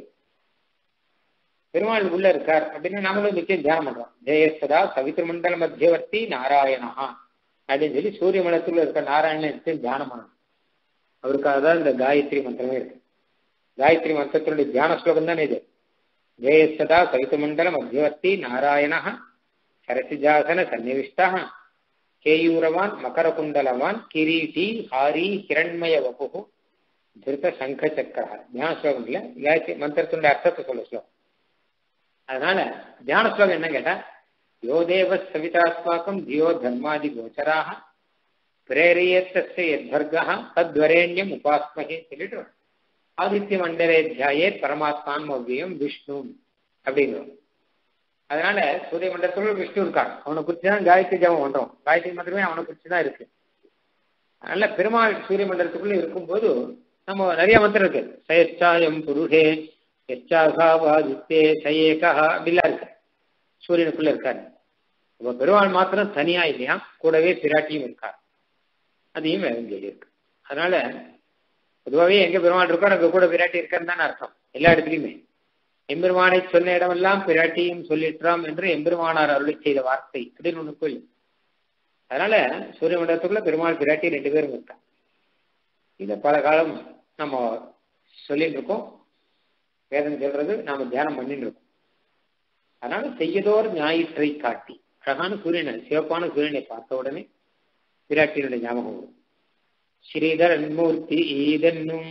பெருமாள் உள்ள இருக்கார் அப்படின்னு நாமளும் நிச்சயம் தியானம் பண்றோம் ஜெயஸ்ததா சவித்திர மண்டல மத்தியவர்த்தி நாராயணா அப்படின்னு சொல்லி சூரிய மண்டலத்துல இருக்க நாராயணன் நிச்சயம் தியானம் பண்ணணும் அவருக்காக தான் இந்த காயத்ரி மந்திரமே இருக்கு காயத்ரி மந்திரத்தினுடைய தியான ஸ்லோகம் தானே இது ஜெயஸ்ததா சவித்துமண்டல மத்தியவர்த்தி நாராயண சரசிஜாசன சன்னிவிஷ்டா கேயூரவான் மகரகுண்டலவான் கிரீட்டி ஹாரி ஹிரண்மய வபு திருத்த சங்க சக்கரா தியான ஸ்லோகம் இல்ல காயத்ரி மந்திரத்தினுடைய அர்த்தத்தை சொல்ல ஸ்லோகம் அதனால தியான ஸ்லோகம் என்ன கேட்டா யோ தேவ சவிதாஸ்மாக்கம் தியோ தர்மாதி கோச்சராக பிரேரியத்தஸ்ய யத்வர்கா தத்வரேண்யம் உபாஸ்மகே சொல்லிட்டு ஆதித்ய மண்டலே தியாயே பரமாத்மான் அவ்வியம் விஷ்ணு அப்படிங்கிறோம் அதனால சூரிய மண்டலத்துல விஷ்ணு இருக்கான் அவனை குறிச்சு தான் காயத்ரி ஜபம் பண்றோம் காயத்ரி மந்திரமே அவனை குறிச்சு தான் இருக்கு அதனால பெருமாள் சூரிய மண்டலத்துக்குள்ள இருக்கும்போது நம்ம நிறைய மந்திரம் இருக்கு சயச்சாயம் புருஷே எச்சாகாவாதித்தே சயேகா அப்படிலாம் இருக்கு சூரியனுக்குள்ள இருக்காரு இப்போ பெருமாள் மாத்திரம் தனியா இல்லையா கூடவே பிராட்டியும் இருக்கார் அதையும் வேதம் இருக்கு அதனால பொதுவாகவே எங்க பெருமாள் இருக்கோ அங்க கூட பிராட்டி இருக்கான்னு தானே அர்த்தம் எல்லா இடத்துலையுமே எம்பெருமானை சொன்ன இடமெல்லாம் பிராட்டியும் சொல்லிட்டுறாம் என்று எம்பெருமானார் அருளை செய்த வார்த்தை அப்படின்னு ஒண்ணு கோயில் அதனால சூரிய மண்டலத்துக்குள்ள பெருமாள் பிராட்டி ரெண்டு பேரும் இருக்காங்க இதை பல காலம் நம்ம சொல்லிட்டு இருக்கோம் வேதம் சொல்றது நாம தியானம் பண்ணிட்டு இருக்கோம் அதனால செய்யதோர் ஞாயிற்றை காட்டி அழகான சூரியனை சிவப்பான சூரியனை பார்த்த உடனே பிராட்டியினுடைய ஞாபகம் வரும் ஸ்ரீதரன் மூர்த்தி ஈதன்னும்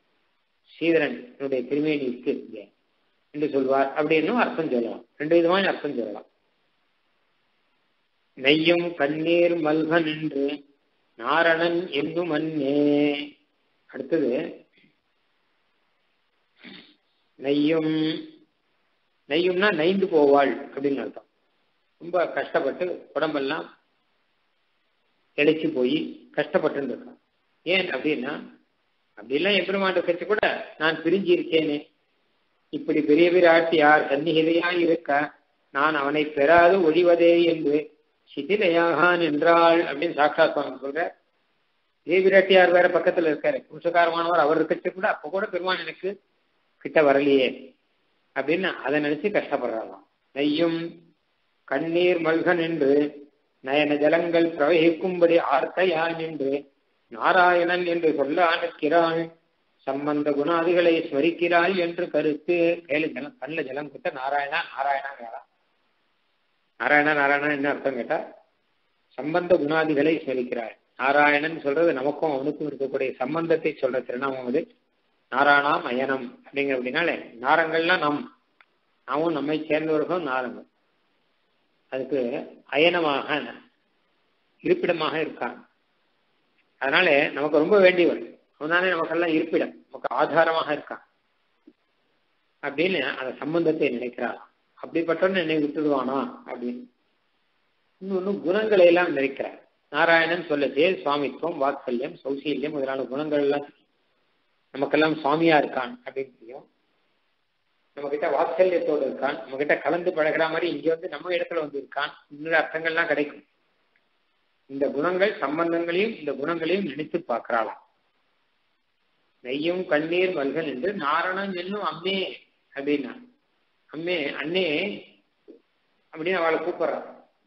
ஸ்ரீதரனுடைய திருமேனி இருக்கு என்று சொல்வார் அப்படின்னும் அர்த்தம் சொல்லலாம் ரெண்டு விதமான அர்த்தம் சொல்லலாம் நெய்யும் கண்ணீர் மல்கன் என்று நாரணன் என்னும் அன்னே அடுத்தது நெய்யும் நெய்யும்னா நைந்து போவாள் அப்படின்னு அர்த்தம் ரொம்ப கஷ்டப்பட்டு உடம்பெல்லாம் இழைச்சி போய் கஷ்டப்பட்டு இருக்கான் ஏன் அப்படின்னா அப்படிலாம் எம்பெருமான் கட்சி கூட நான் பிரிஞ்சு இருக்கேனே இப்படி பெரிய பிராட்டி யார் சந்நிகிதையாய் இருக்க நான் அவனை பெறாது ஒழிவதே என்று சிதிலையாக நின்றாள் அப்படின்னு சாட்சாத் சுவாமி சொல்ற பெரிய பிராட்டியார் வேற பக்கத்துல இருக்காரு புருஷகாரமானவர் அவர் இருக்கச்சு கூட அப்ப கூட பெருமான் எனக்கு கிட்ட வரலையே அப்படின்னு அதை நினைச்சு கஷ்டப்படுறாராம் நெய்யும் கண்ணீர் மல்கன் என்று நயன ஜலங்கள் பிரவகிக்கும்படி ஆர்த்தையான் என்று நாராயணன் என்று சொல்ல அனுக்கிறாள் சம்பந்த குணாதிகளை ஸ்மரிக்கிறாள் என்று கருத்து கேளு ஜலம் கண்ணில் ஜலம் கிட்ட நாராயணா நாராயணா கேளா நாராயணா நாராயணா என்ன அர்த்தம் கேட்டா சம்பந்த குணாதிகளை ஸ்மரிக்கிறாள் நாராயணன் சொல்றது நமக்கும் அவனுக்கும் இருக்கக்கூடிய சம்பந்தத்தை சொல்ற திருநாமம் அது நாராயணாம் அயனம் அப்படிங்கிற அப்படின்னாலே நாரங்கள்லாம் நம் நாமும் நம்மை சேர்ந்தவர்களும் நாரங்கள் அதுக்கு அயனமாக இருப்பிடமாக இருக்கான் அதனால நமக்கு ரொம்ப வேண்டியவன் அவன்தானே நமக்கெல்லாம் இருப்பிடம் நமக்கு ஆதாரமாக இருக்கான் அப்படின்னு அந்த சம்பந்தத்தை நினைக்கிறார் அப்படிப்பட்டவன் என்னை விட்டுடுவானா அப்படின்னு இன்னொன்னு குணங்களை எல்லாம் நினைக்கிறார் நாராயணன் சொல்லச்சே சுவாமித்துவம் வாத்சல்யம் சௌசீல்யம் முதலான குணங்கள் எல்லாம் நமக்கெல்லாம் சுவாமியா இருக்கான் அப்படின்னு தெரியும் நம்ம கிட்ட வாத்சல்யத்தோடு இருக்கான் நம்ம கிட்ட கலந்து பழகிற மாதிரி இங்க வந்து நம்ம இடத்துல வந்து இருக்கான் இன்னொரு அர்த்தங்கள்லாம் கிடைக்கும் இந்த குணங்கள் சம்பந்தங்களையும் இந்த குணங்களையும் நினைத்து பார்க்கிறாளாம் நெய்யும் கண்ணீர் மல்கன் என்று நாரணன் என்னும் அம்மே அப்படின்னா அம்மே அண்ணே அப்படின்னு அவளை கூப்பிடுறான்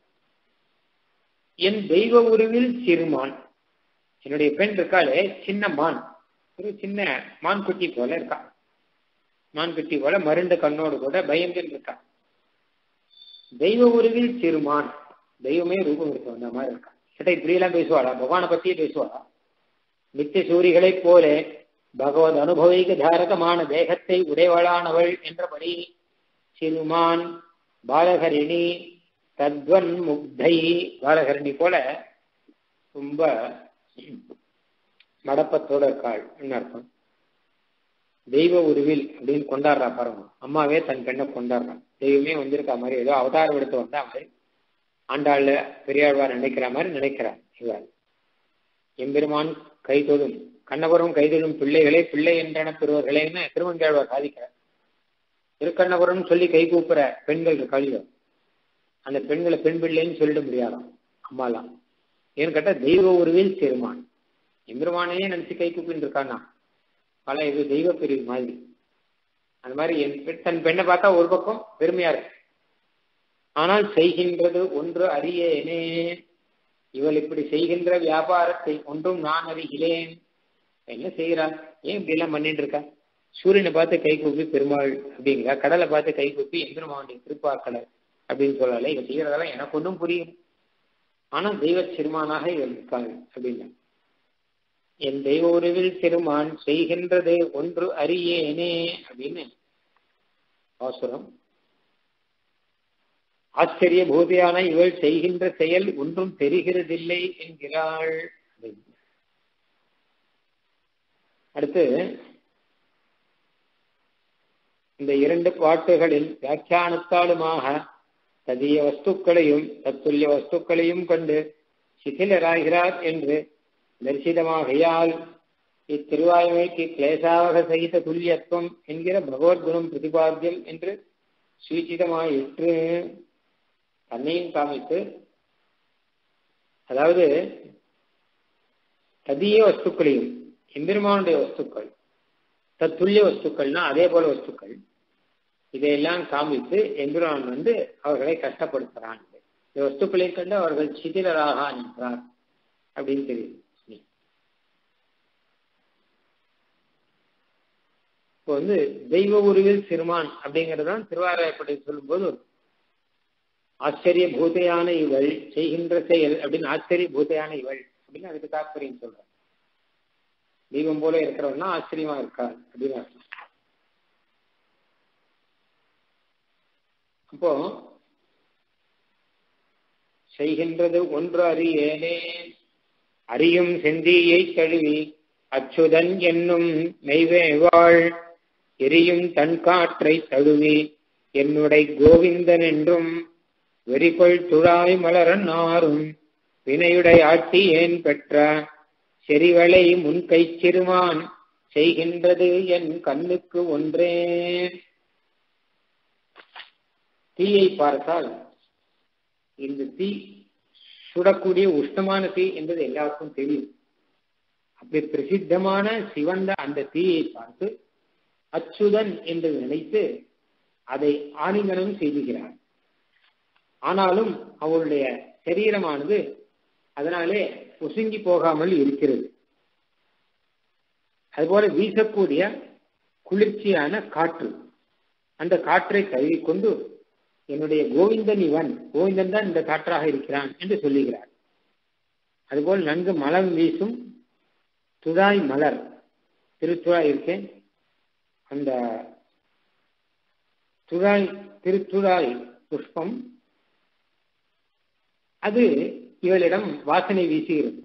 என் தெய்வ உருவில் சிறுமான் என்னுடைய பெண் இருக்காளே சின்ன மான் ஒரு சின்ன மான் குட்டி போல இருக்கா மான் குட்டி போல மருண்டு கண்ணோடு கூட பயந்து இருக்கா தெய்வ உருவில் சிறுமான் தெய்வமே ரூபம் இருக்கு அந்த மாதிரி இருக்கா கிட்ட இப்படி எல்லாம் பேசுவாளா பகவானை பத்தியே பேசுவாளா நித்திய சூரிகளைப் போல பகவத் அனுபவிக்க தாரகமான தேகத்தை உடையவளானவள் என்றபடி சிறுமான் பாலகரிணி தத்வன் முக்தை பாலகரணி போல ரொம்ப மடப்பத்தோட இருக்காள் அர்த்தம் தெய்வ உருவில் அப்படின்னு கொண்டாடுறா பாருங்க அம்மாவே தன் பெண்ணை கொண்டாடுறான் தெய்வமே வந்திருக்கா மாதிரி ஏதோ அவதாரம் எடுத்து வந்தா மாதிரி ஆண்டாள் பெரியாழ்வார் நினைக்கிற மாதிரி நினைக்கிறார் இவர் எம்பெருமான் கைதொழும் கண்ணபுரம் கைதொழும் பிள்ளைகளே பிள்ளை என்றன பெறுவர்களேன்னு திருமங்கேழ்வார் சாதிக்கிறார் திருக்கண்ணபுரம் சொல்லி கை கூப்புற பெண்கள் இருக்காளியோ அந்த பெண்களை பெண் பிள்ளைன்னு சொல்லிட முடியாதாம் அம்மாலாம் ஏன்னு கேட்டா தெய்வ உருவில் திருமான் எம்பெருமானையே நினைச்சு கை கூப்பின்னு இருக்கானா பல இது தெய்வ பிரிவு மாதிரி அந்த மாதிரி என் தன் பெண்ணை பார்த்தா ஒரு பக்கம் பெருமையா இருக்கு ஆனால் செய்கின்றது ஒன்று அறியேனே இவள் இப்படி செய்கின்ற வியாபாரத்தை ஒன்றும் நான் அறிகிறேன் என்ன செய்கிறாள் ஏன் இப்படி எல்லாம் பண்ணிட்டு இருக்கா சூரியனை பார்த்து கை கூப்பி பெருமாள் அப்படிங்கிறா கடலை பார்த்து கை கூப்பி எந்திரமாவுடைய திருப்பாக்கலை அப்படின்னு சொல்லல இவ செய்யறதெல்லாம் எனக்கு ஒன்றும் புரியும் ஆனா தெய்வ சிறுமானாக இவள் இருக்காள் அப்படின்னா என் தெய்வ உருவில் திருமான் செய்கின்றது ஒன்று அறியேனே அப்படின்னு அவசரம் ஆச்சரிய பூதியான இவள் செய்கின்ற செயல் ஒன்றும் தெரிகிறதில்லை என்கிறாள் அடுத்து இந்த இரண்டு பாட்டுகளில் வியாக்கியானத்தாலுமாக ததிய வஸ்துக்களையும் தத்துல்ய வஸ்துக்களையும் கொண்டு சிதிலராகிறார் என்று தரிசிதமாகையால் இத்திருவாய்மைக்கு கிளேசாவக சகித துல்லியத்துவம் என்கிற பகவத்குணம் பிரதிபாத்தியம் என்று சூச்சிதமாயிற்று தன்னையும் காமித்து அதாவது ததிய வஸ்துக்களையும் எம்பெருமானுடைய வஸ்துக்கள் தத்துல்ய வஸ்துக்கள்னா அதே போல வஸ்துக்கள் இதையெல்லாம் காமித்து எம்பெருமான் வந்து அவர்களை கஷ்டப்படுத்துறான் இந்த வஸ்துக்களை கண்டு அவர்கள் சிதிலராக நின்றார் அப்படின்னு தெரியுது இப்போ வந்து தெய்வ உருவில் சிறுமான் அப்படிங்கறதான் திருவாராயப்பட்டை சொல்லும்போது ஆச்சரிய பூதையான இவள் செய்கின்ற செயல் அப்படின்னு ஆச்சரிய பூதையான இவள் அப்படின்னு அதுக்கு தாற்பயம் சொல்ற தெய்வம் போல இருக்கிறவன்னா ஆச்சரியமா இருக்கா அப்படின்னு அர்த்தம் அப்போ செய்கின்றது ஒன்று அறியேனே அறியும் செந்தியை தழுவி அச்சுதன் என்னும் மெய்வேவாள் எரியும் தன் காற்றை தழுவி என்னுடை கோவிந்தன் என்றும் வெறிகொள் துழாய் மலரன் ஆறும் வினையுடை ஆட்சி ஏன் பெற்ற செறிவளை முன்கை சிறுமான் செய்கின்றது என் கண்ணுக்கு ஒன்றே தீயை பார்த்தால் இந்த தீ சுடக்கூடிய உஷ்ணமான தீ என்பது எல்லாருக்கும் தெரியும் அப்படி பிரசித்தமான சிவந்த அந்த தீயை பார்த்து அச்சுதன் என்று நினைத்து அதை ஆலிங்கனம் செய்துகிறார் ஆனாலும் அவளுடைய சரீரமானது அதனாலே உசுங்கி போகாமல் இருக்கிறது அதுபோல வீசக்கூடிய குளிர்ச்சியான காற்று அந்த காற்றை கழுவிக்கொண்டு என்னுடைய கோவிந்தன் இவன் கோவிந்தன் தான் இந்த காற்றாக இருக்கிறான் என்று சொல்லுகிறார் அதுபோல் நன்கு மலம் வீசும் துழாய் மலர் திருத்துழாய் இருக்கேன் அந்த துழாய் திருத்துழாய் புஷ்பம் அது இவளிடம் வாசனை வீசுகிறது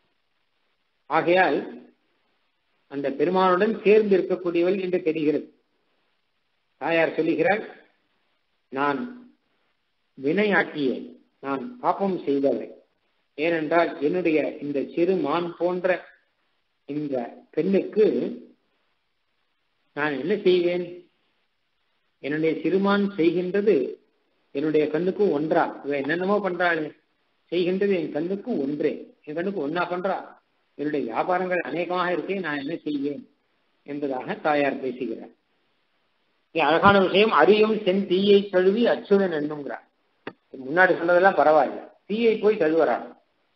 ஆகையால் அந்த பெருமானுடன் சேர்ந்து இருக்கக்கூடியவள் என்று தெரிகிறது தாயார் சொல்லுகிறாள் நான் வினையாட்டியேன் நான் பாப்பம் செய்தவள் ஏனென்றால் என்னுடைய இந்த சிறு மான் போன்ற இந்த பெண்ணுக்கு நான் என்ன செய்வேன் என்னுடைய சிறுமான் செய்கின்றது என்னுடைய கண்ணுக்கும் ஒன்றா இவ என்னென்னமோ பண்றாள் செய்கின்றது என் கண்ணுக்கு ஒன்றே என் கண்ணுக்கு ஒன்னா பண்றா என்னுடைய வியாபாரங்கள் அநேகமாக இருக்கே நான் என்ன செய்வேன் என்பதாக தாயார் பேசுகிறார் அழகான விஷயம் அரியும் சென் தீயை கழுவி அச்சுதன் என்னுங்கிறார் முன்னாடி சொன்னதெல்லாம் பரவாயில்ல தீயை போய் தழுவறாங்க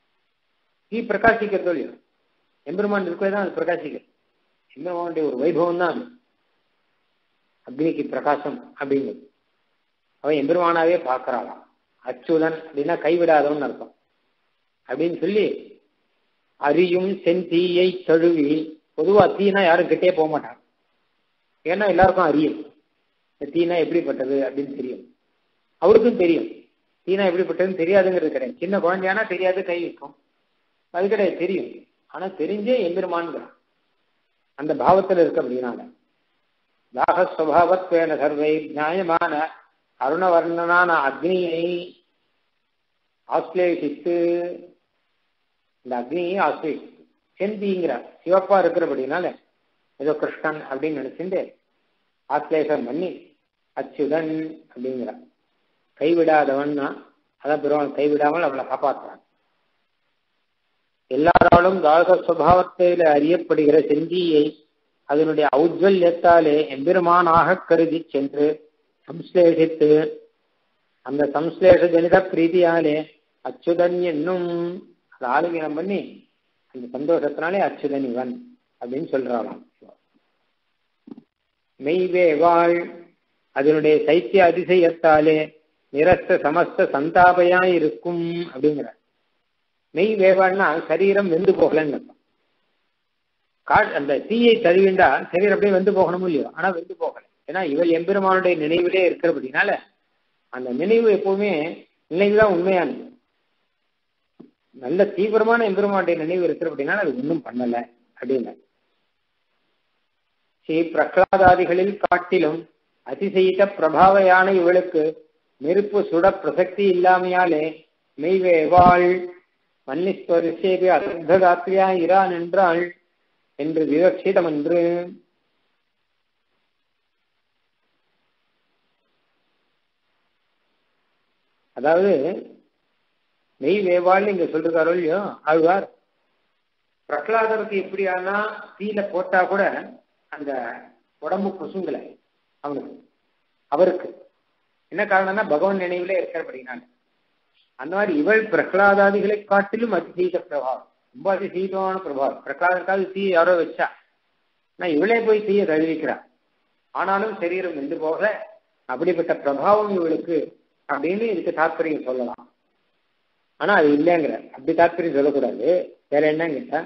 தீ பிரகாசிக்கிறதோ இல்லையோ எம்பெருமான் இருக்கவே தான் அது பிரகாசிக்கிறது எம்பெருமானுடைய ஒரு வைபவம் தான் அது அக்னிக்கு பிரகாசம் அப்படிங்கிறது அவன் எம்பெருமானாவே பார்க்கறாளாம் அச்சுதன் அப்படின்னா கைவிடாதவன் அர்த்தம் அப்படின்னு சொல்லி அரியும் செந்தீயை தழுவி பொதுவா தீனா யாரும் கிட்டே போக மாட்டாங்க ஏன்னா எல்லாருக்கும் அறியும் இந்த தீனா எப்படிப்பட்டது அப்படின்னு தெரியும் அவருக்கும் தெரியும் தீனா எப்படிப்பட்டதுன்னு தெரியாதுங்கிறது கிடையாது சின்ன குழந்தையானா தெரியாது கை வைக்கும் அது கிடையாது தெரியும் ஆனா தெரிஞ்சே எம்பெருமான்கிறான் அந்த பாவத்தில் இருக்க அப்படின்னால தாகஸ்வபாவத்வேன சர்வை நியாயமான அருணவர்ணனான அக்னியை ஆஸ்லேஷித்து இந்த அக்னியை ஆஸ்லேஷித்து செந்திங்கிறார் சிவப்பா இருக்கிறபடினால ஏதோ கிருஷ்ணன் அப்படின்னு நினைச்சுட்டு ஆஸ்லேஷம் பண்ணி அச்சுதன் அப்படிங்கிறார் கைவிடாதவன்னா அதான் பெருமாள் கைவிடாமல் அவளை காப்பாற்றுறான் எல்லாராலும் தாக சுவாவத்தில அறியப்படுகிற செஞ்சியை அதனுடைய ஔஜ்வல்யத்தாலே எம்பெருமானாக கருதி சென்று சம்ஸ்லேஷித்து அந்த சம்ஸ்லேஷ ஜனித பிரீதியாலே அச்சுதன் என்னும் அதை ஆளுகினம் பண்ணி அந்த சந்தோஷத்தினாலே அச்சுதன் இவன் அப்படின்னு சொல்றாளாம் மெய்வேவாள் அதனுடைய சைத்திய அதிசயத்தாலே நிரஸ்த சமஸ்த சந்தாபையாய் இருக்கும் அப்படிங்கிற மெய் வேவாள்னா சரீரம் வெந்து போகலன்னு கா அந்த தீயை தழுவிண்டா சரீரம் அப்படியே வெந்து போகணும் இல்லையோ ஆனா வெந்து போகல ஏன்னா இவள் எம்பெருமானுடைய நினைவிலே இருக்கிறபடினால அந்த நினைவு எப்பவுமே நினைவுதான் உண்மையானது நல்ல தீவிரமான எம்பெருமானுடைய நினைவு இருக்கிறபடினால அது ஒன்றும் பண்ணல அப்படின்னு ஸ்ரீ பிரகலாதாதிகளில் காட்டிலும் அதிசயித்த பிரபாவையான இவளுக்கு நெருப்பு சுட பிரசக்தி இல்லாமையாலே மெய்வேவாள் மன்னிஸ்வரிசேபி அர்த்ததாத்திரியா இரான் என்றாள் என்று விவக்ஷிதம் என்று அதாவது மெய் வேவாள் இங்க சொல்றாரோ இல்லையோ ஆழ்வார் பிரகலாதருக்கு எப்படியானா தீல போட்டா கூட அந்த உடம்பு குசுங்கலை அவனுக்கு அவருக்கு என்ன காரணம்னா பகவான் நினைவுல இருக்கிறபடினால அந்த மாதிரி இவள் பிரகலாதாதிகளை காட்டிலும் அதிசீத பிரபாவம் ரொம்ப அதிசீதமான பிரபாவம் பிரகலாதற்காக தீ யாரோ வச்சா நான் இவளே போய் தீய தழுவிக்கிறா ஆனாலும் சரீரம் வெந்து போக அப்படிப்பட்ட பிரபாவம் இவளுக்கு அப்படின்னு இதுக்கு தாற்பயம் சொல்லலாம் ஆனா அது இல்லைங்கிற அப்படி தாற்பயம் சொல்லக்கூடாது வேற என்ன கேட்டா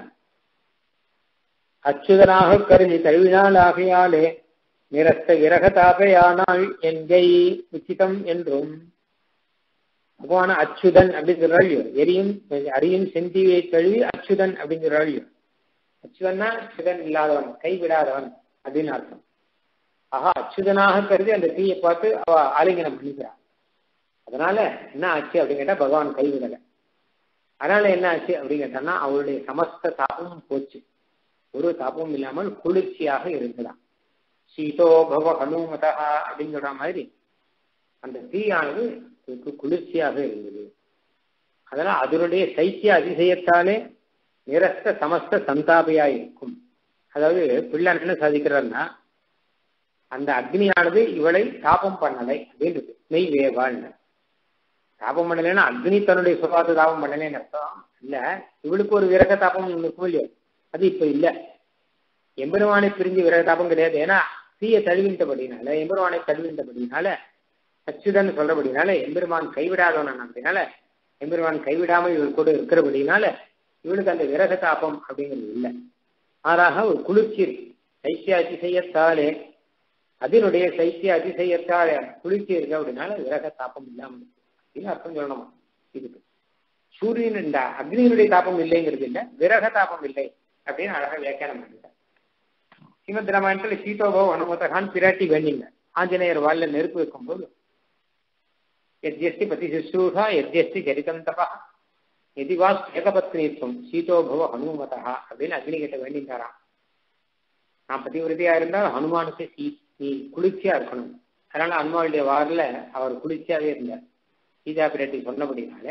அச்சுதனாக கருதி தழுவினால் ஆகையாலே நிறத்த விரக தாபையானால் என்கை உச்சிதம் என்றும் பகவான அச்சுதன் அப்படின்னு சொல்றாள் எரியும் அரியும் செந்தியை தழுவி அச்சுதன் அப்படின்னு சொல்றாள் அச்சுதன்னா அச்சுதன் இல்லாதவன் கைவிடாதவன் அப்படின்னு அர்த்தம் ஆஹா அச்சுதனாக கருதி அந்த தீயை பார்த்து அவ ஆலிங்கனம் பண்ணிக்கிறான் அதனால என்ன ஆச்சு அப்படின்னு கேட்டா பகவான் கைவிடலை அதனால என்ன ஆச்சு அப்படின்னு கேட்டான்னா அவளுடைய சமஸ்த தாபமும் போச்சு ஒரு தாபமும் இல்லாமல் குளிர்ச்சியாக இருந்ததாம் சீதோ பவ ஹனுமதா அப்படின்னு சொல்ற மாதிரி அந்த தீயானது இதுக்கு குளிர்ச்சியாக இருந்தது அதனால் அதனுடைய சைத்திய அதிசயத்தாலே நிரஸ்த சமஸ்த சந்தாபியா இருக்கும் அதாவது பிள்ளான் என்ன சாதிக்கிறார்னா அந்த அக்னியானது இவளை தாபம் பண்ணலை அப்படின்றது மெய் வேவாள்னு தாபம் பண்ணலைன்னா அக்னி தன்னுடைய சுபாவத்தை தாபம் பண்ணலேன்னு அர்த்தம் இல்ல இவளுக்கு ஒரு விரக தாபம் ஒண்ணு இருக்கும் இல்லையோ அது இப்ப இல்ல எம்பெருமானை பிரிஞ்சு விரக தாபம் கிடையாது ஏன்னா தீய தழுவின்றபடினால எம்பெருமானை தழுவின்றபடினால சச்சுதன் சொல்றபடினால எம்பெருமான் கைவிடாதவன் அப்படினால எம்பெருமான் கைவிடாமல் இவள் கூட இருக்கிறபடினால இவளுக்கு அந்த விரக தாபம் அப்படிங்கிறது இல்லை மாறாக ஒரு குளிர்ச்சி இருக்கு சைத்திய அதிசயத்தாலே அதனுடைய சைத்திய அதிசயத்தாலே குளிர்ச்சி இருக்கு அப்படின்னால விரக தாபம் இல்லாமல் இருக்கு அப்படின்னு அர்த்தம் சொல்லணுமா இதுக்கு சூரியன் இந்த அக்னியினுடைய தாபம் இல்லைங்கிறது இல்லை விரக தாபம் இல்லை அப்படின்னு அழகா வியாக்கியானம் பண்ணிட்டார் ஸ்ரீமத் ராமாயணத்துல சீதோபோ அனுமதகான் பிராட்டி வேண்டிங்க ஆஞ்சநேயர் வால்ல நெருப்பு வைக்கும்போது எத்யஸ்தி பதி சுசூஷா எத்யஸ்தி சரிதம் தபா எதி வா ஏகபத்னித்துவம் சீதோபவ ஹனுமதா அப்படின்னு அக்னி கிட்ட வேண்டிட்டாராம் நான் பதிவிரதியா இருந்தால் ஹனுமானுக்கு சீ நீ குளிர்ச்சியா இருக்கணும் அதனால ஹனுமானுடைய வாரில் அவர் குளிர்ச்சியாவே இருந்தார் சீதா பிராட்டி சொன்னபடினால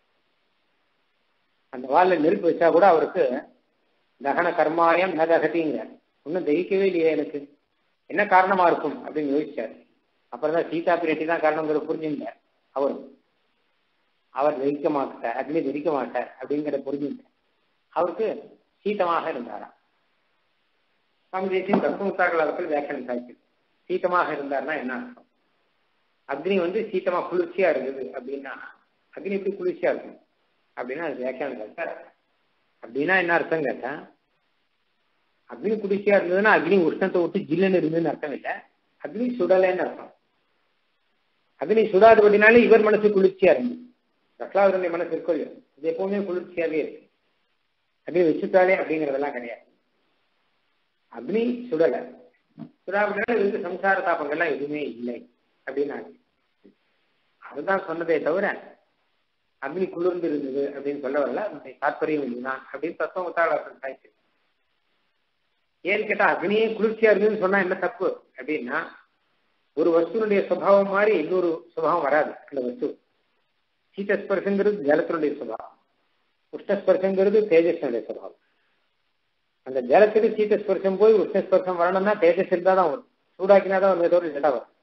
அந்த வாரில் நெருப்பு வச்சா கூட அவருக்கு தகன கர்மாயம் ந தகதிங்கிறார் ஒன்றும் தகிக்கவே இல்லையே எனக்கு என்ன காரணமா இருக்கும் அப்படின்னு யோசிச்சார் அப்புறம் தான் சீதா பிராட்டி தான் காரணங்கிறத புரிஞ்சுட்டார் அவரும் அவர் தரிக்க மாட்டார் அக்னி தரிக்க மாட்டார் அப்படிங்கிற புரிஞ்சுட்டார் அவருக்கு சீதமாக இருந்தாராம் சுவாமி தேசியம் தத்துவத்தார்கள் அவர்கள் வியாக்கியானம் சாய்ச்சி சீத்தமாக இருந்தார்னா என்ன அர்த்தம் அக்னி வந்து சீத்தமா குளிர்ச்சியா இருக்குது அப்படின்னா அக்னி எப்படி குளிர்ச்சியா இருக்கும் அப்படின்னா அது வியாக்கியானம் கேட்டார் அப்படின்னா என்ன அர்த்தம் கேட்டா அக்னி குளிர்ச்சியா இருந்ததுன்னா அக்னி உஷ்ணத்தை விட்டு ஜில்லுன்னு இருந்ததுன்னு அர்த்தம் இல்லை அக்னி சுடலைன்னு அர்த்தம் அக்னி சுடாதபடினாலே இவர் மனசு குளிர்ச்சியா இருந்து பிரகலாதனுடைய மனசு இருக்கும் இல்லையோ இது எப்பவுமே குளிர்ச்சியாவே இருக்கு அக்னி வச்சுட்டாலே அப்படிங்கிறதெல்லாம் கிடையாது அக்னி சுடலை சுடாவிட்டாலும் இதுக்கு சம்சார தாபங்கள்லாம் எதுவுமே இல்லை அப்படின்னு அதுதான் சொன்னதே தவிர அக்னி குளிர்ந்து இருந்தது அப்படின்னு சொல்ல வரல அதனுடைய தாற்பயம் இதுதான் அப்படின்னு தத்துவத்தாளர்கள் சாய்ச்சி ஏன்னு கேட்டா அக்னியே குளிர்ச்சியா இருந்ததுன்னு சொன்னா என்ன தப்பு அப்படின்னா ஒரு வஸ்துனுடைய சுபாவம் மாதிரி இன்னொரு சுபாவம் வராது அந்த வஸ்து சீத்தஸ்பர்சங்கிறது ஜலத்தினுடைய சுபாவம் உஷ்ணஸ்பர்சங்கிறது தேஜஸ்னுடைய சுபாவம் அந்த ஜலத்துக்கு சீத்தஸ்பர்சம் போய் உஷ்ணஸ்பர்சம் வரணும்னா தேஜஸ் இருந்தால் தான் வரும் சூடாக்கினா தான் ஒரு தோறு இல்லாத வரும்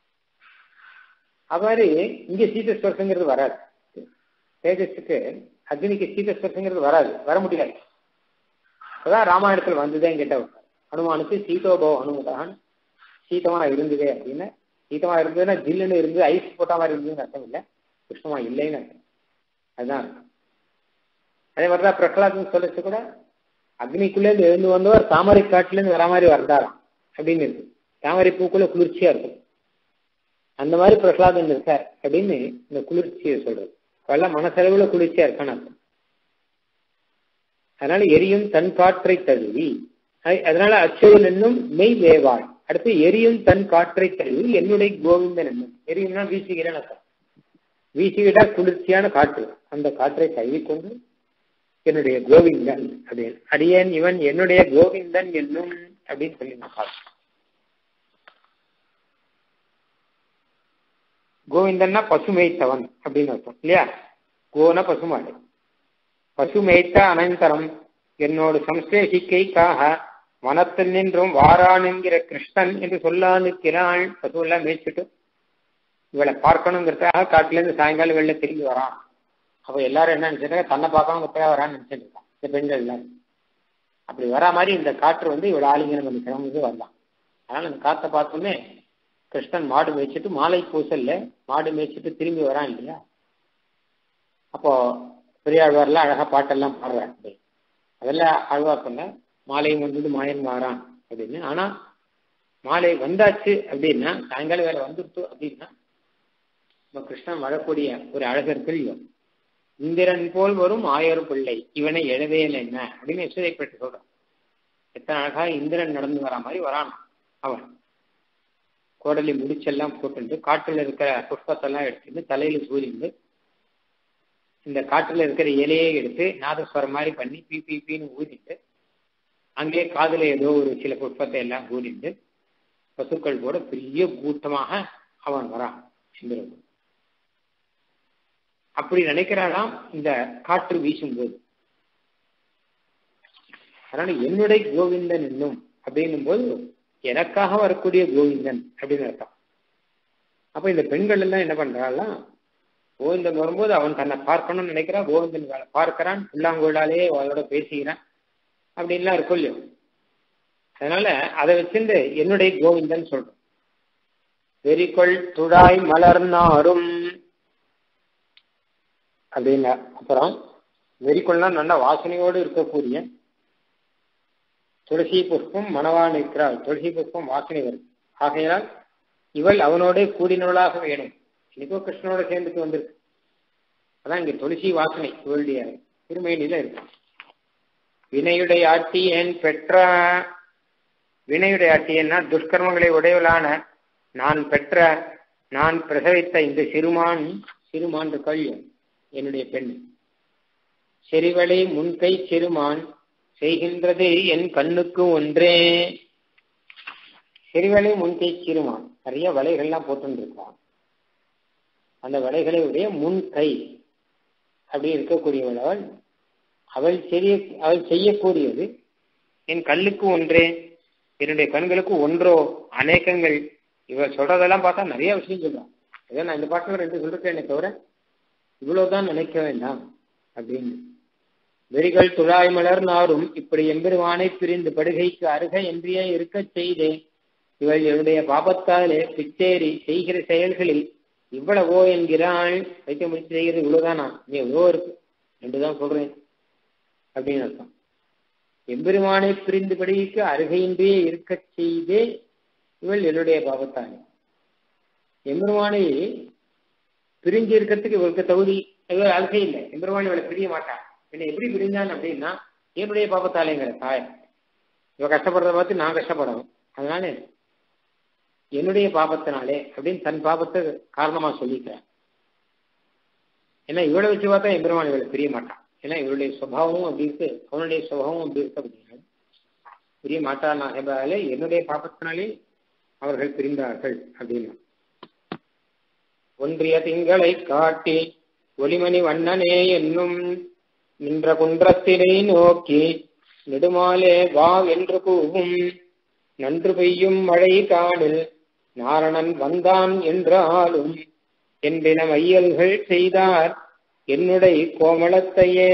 அது மாதிரி இங்கே சீத்தஸ்பர்சங்கிறது வராது தேஜஸுக்கு அக்னிக்கு சீத்தஸ்பர்சங்கிறது வராது வர முடியாது அதான் ராமாயணத்தில் வந்ததே கேட்ட ஹனுமானுக்கு சீதோபவ ஹனுமதான் சீதமா இருந்ததே அப்படின்னு சீதமா இருந்ததுன்னா ஜில்லுன்னு இருந்து ஐஸ் போட்ட மாதிரி இருந்ததுன்னு அர்த்தம் இல்லை உஷ்ணமா இல்லைன்னு அர்த்தம் அதுதான் அர்த்தம் அதே மாதிரிதான் பிரகலாதன் சொல்லிச்சு கூட அக்னிக்குள்ளேருந்து எழுந்து வந்தவர் தாமரை காட்டுலேருந்து வர மாதிரி வந்தாராம் அப்படின்னு இருக்கு தாமரை பூக்குள்ள குளிர்ச்சியா இருக்கும் அந்த மாதிரி பிரகலாதன் இருக்கார் அப்படின்னு இந்த குளிர்ச்சியை சொல்றது அவெல்லாம் மனசளவுல குளிர்ச்சியா இருக்கான்னு அர்த்தம் அதனால எரியும் தன் காற்றை தழுவி அதனால அச்சுவன் என்னும் மெய் வேவாள் அடுத்து எரியும் தன் காற்றை தழுவி என்னுடைய கோவிந்தன் என்னும் எரியும்னா வீசுகிறேன் அர்த்தம் வீசுகிட்டா குளிர்ச்சியான காற்று அந்த காற்றை தழுவிக்கொண்டு என்னுடைய கோவிந்தன் அப்படின்னு அடியேன் இவன் என்னுடைய கோவிந்தன் என்னும் அப்படின்னு சொல்லி நான் கோவிந்தன்னா பசு மேய்த்தவன் அப்படின்னு அர்த்தம் இல்லையா கோன பசுமாடு பசு மேய்த்த அனந்தரம் என்னோடு சம்சேஷிக்கைக்காக வனத்தில் நின்றும் வாரான் என்கிற கிருஷ்ணன் என்று சொல்லானுக்கிறாள் பசுவெல்லாம் மேய்ச்சிட்டு இவளை பார்க்கணுங்கிறதுக்காக காட்டிலேருந்து சாயங்காலம் வெளில திரும்பி வரான் அப்போ எல்லாரும் என்ன நினைச்சிருக்காங்க தன்னை பார்க்காம வரான்னு நினைச்சிட்டு இருக்கான் இந்த பெண்கள் எல்லாரும் அப்படி வரா மாதிரி இந்த காற்று வந்து இவ்வளோ ஆளுங்க நம்ம கிளம்புது வரலாம் அதனால அந்த காற்றை பார்த்தோன்னே கிருஷ்ணன் மாடு மேய்ச்சிட்டு மாலை பூசல்ல மாடு மேய்ச்சிட்டு திரும்பி வரான் இல்லையா அப்போ பெரியாழ்வார்லாம் அழகா பாட்டெல்லாம் பாடுறாரு அதெல்லாம் ஆழ்வார் சொன்ன மாலையும் வந்தது மாயன் வாரான் அப்படின்னு ஆனா மாலை வந்தாச்சு அப்படின்னா சாயங்காலம் வேலை வந்துடுத்து அப்படின்னா நம்ம கிருஷ்ணன் வரக்கூடிய ஒரு அழகர் தெரியும் இந்திரன் போல் வரும் ஆயர் பிள்ளை இவனை எழுவேல் என்ன அப்படின்னு எச்சரிக்கப்பட்டு சொல்றான் எத்தனை அழகா இந்திரன் நடந்து வரா மாதிரி வரான் அவன் கோடலி முடிச்செல்லாம் போட்டு காட்டுல இருக்கிற புஷ்பத்தெல்லாம் எடுத்துட்டு தலையில சூரிந்து இந்த காட்டுல இருக்கிற இலையே எடுத்து நாதஸ்வரம் மாதிரி பண்ணி பி பி பின்னு ஊதிட்டு அங்கே காதுல ஏதோ ஒரு சில புஷ்பத்தை எல்லாம் ஊதிட்டு பசுக்கள் கூட பெரிய கூட்டமாக அவன் வரான் இந்திரன் அப்படி நினைக்கிறானாம் இந்த காற்று வீசும்போது அதனால என்னுடைய கோவிந்தன் என்னும் அப்படின்னும் போது எனக்காக வரக்கூடிய கோவிந்தன் அப்படின்னு அர்த்தம் அப்ப இந்த பெண்கள் எல்லாம் என்ன பண்றாங்கன்னா கோவிந்தன் வரும்போது அவன் தன்னை பார்க்கணும்னு நினைக்கிறான் கோவிந்தன் வேலை பார்க்கிறான் புல்லாங்குழலாலே அவளோட பேசுகிறான் அப்படின்லாம் இருக்கும் இல்லையோ அதனால அதை வச்சிருந்து என்னுடைய கோவிந்தன் சொல்றோம் வெறிகொள் துழாய் மலர்னாரும் அப்படின்னா அப்புறம் வெறிக்கொள்னா நல்ல வாசனையோடு இருக்கக்கூடிய துளசி புஷ்பம் மணவான் இருக்கிறாள் துளசி புஷ்பம் வாசனை வரும் ஆகையால் இவள் அவனோட கூடினவளாக வேணும் இன்னைக்கோ கிருஷ்ணனோட சேர்ந்துட்டு வந்திருக்கு அதான் இங்க துளசி வாசனை இவளுடைய திருமேனில இருக்கு வினையுடைய ஆட்டியன் பெற்ற வினையுடைய ஆட்டியன்னா துஷ்கர்மங்களை உடையவளான நான் பெற்ற நான் பிரசவித்த இந்த சிறுமான் சிறுமான் கல்யம் என்னுடைய பெண் செறிவளை முன்கை சிறுமான் செய்கின்றது என் கண்ணுக்கு ஒன்றே செறிவளை முன்கை சிறுமான் நிறைய வலைகள்லாம் போட்டுருக்கான் அந்த வலைகளை உடைய முன்கை அப்படி இருக்கக்கூடியவள் அவள் அவள் செய்ய அவள் செய்யக்கூடியது என் கண்ணுக்கு ஒன்றே என்னுடைய கண்களுக்கு ஒன்றோ அநேகங்கள் இவ சொல்றதெல்லாம் பார்த்தா நிறைய விஷயம் சொல்றான் ஏதோ நான் இந்த பாட்டில் ரெண்டு சொல்லிருக்கேனே தவிர இவ்வளவுதான் நினைக்க வேண்டாம் அப்படின்னு வெறிகள் துழாய் மலர் நாரும் இப்படி எம்பெருமானை பிரிந்து படுகைக்கு அருக என்றே இருக்கச் செய்தே இவள் என்னுடைய பாபத்தாலே பிச்சேரி செய்கிற செயல்களில் இவ்வளவோ என்கிறாள் வைக்க முடிச்சு செய்கிறது இவ்வளவுதானா நீ எவ்வளோ இருக்கு ரெண்டு தான் சொல்றேன் அப்படின்னு அர்த்தம் எம்பெருமானை பிரிந்து படுகைக்கு அருகையின்றே இருக்கச் செய்தே இவள் என்னுடைய பாவத்தானே எம்பெருமானை பிரிஞ்சு இருக்கிறதுக்கு இவருக்கு தகுதி இவர் அழுகை இல்லை எம்பெருமான் இவளை பிரிய மாட்டான் என்னை எப்படி பிரிஞ்சான் அப்படின்னா என்னுடைய பாப்பத்தாலேங்கிற தாய் இவ கஷ்டப்படுறத பார்த்து நான் கஷ்டப்படணும் அதனால என்னுடைய பாபத்தினாலே அப்படின்னு தன் பாபத்தை காரணமா சொல்லிக்கிறேன் ஏன்னா இவளை வச்சு பார்த்தா எம்பெருமான் இவளை பிரிய மாட்டான் ஏன்னா இவருடைய சுபாவமும் அப்படி இருக்கு அவனுடைய சுபாவமும் அப்படி இருக்கு அப்படின்னா பிரிய மாட்டான் என்பதாலே என்னுடைய பாபத்தினாலே அவர்கள் பிரிந்தார்கள் அப்படின்னு ஒன்றிய திங்களை காட்டி ஒளிமணி வண்ணனே என்னும் நின்ற குன்றத்தினை நோக்கி நெடுமாலே வா என்று கூவும் நன்று பெய்யும் மழை காணில் நாரணன் வந்தான் என்றாலும் என்றின மையல்கள் செய்தார் என்னுடைய கோமளத்தையே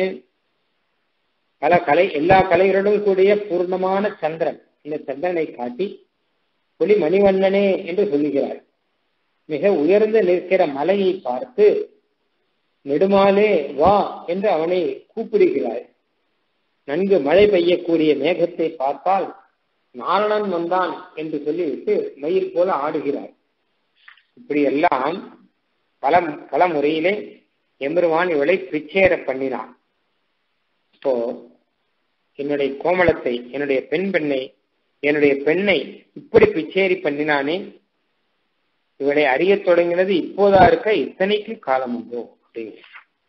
பல கலை எல்லா கலைகளுடன் கூடிய பூர்ணமான சந்திரன் இந்த சந்திரனை காட்டி ஒளி மணிவண்ணனே என்று சொல்லுகிறார் மிக உயர்ந்து நிற்கிற மலையை பார்த்து நெடுமாலே வா என்று அவனை கூப்பிடுகிறார் நன்கு மழை பெய்யக்கூடிய மேகத்தை பார்த்தால் நாரணன் வந்தான் என்று சொல்லிவிட்டு மயில் போல ஆடுகிறார் இப்படி எல்லாம் பல பல முறையிலே எம்பெருமான் இவளை பிச்சேர பண்ணினான் இப்போ என்னுடைய கோமளத்தை என்னுடைய பெண் பெண்ணை என்னுடைய பெண்ணை இப்படி பிச்சேரி பண்ணினானே இவளை அறிய தொடங்கினது இப்போதா இருக்க இத்தனைக்கு காலம் உண்டோ அப்படிங்கிற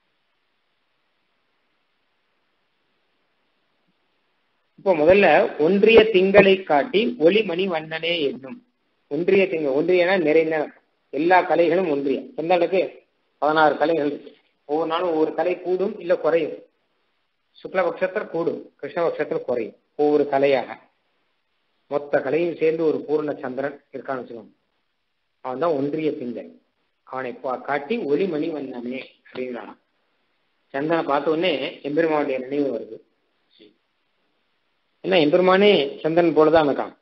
இப்போ முதல்ல ஒன்றிய திங்களை காட்டி ஒளிமணி வண்ணனே என்னும் ஒன்றிய திங்கள் ஒன்றியனா நிறைந்த எல்லா கலைகளும் ஒன்றிய செந்தனுக்கு பதினாறு கலைகள் இருக்கு ஒவ்வொரு நாளும் ஒவ்வொரு கலை கூடும் இல்ல குறையும் சுக்லபக்ஷத்தில் கூடும் கிருஷ்ணபக்ஷத்தில் குறையும் ஒவ்வொரு கலையாக மொத்த கலையும் சேர்ந்து ஒரு பூர்ண சந்திரன் இருக்கான்னு வச்சுக்கோங்க அவன் தான் ஒன்றிய திங்கள் அவனை காட்டி ஒளிமணி வண்ணனே அப்படிங்கிறான் சந்தனை பார்த்த உடனே எம்பெருமானுடைய நினைவு வருது ஏன்னா எம்பெருமானே சந்திரன் போலதான் இருக்கான்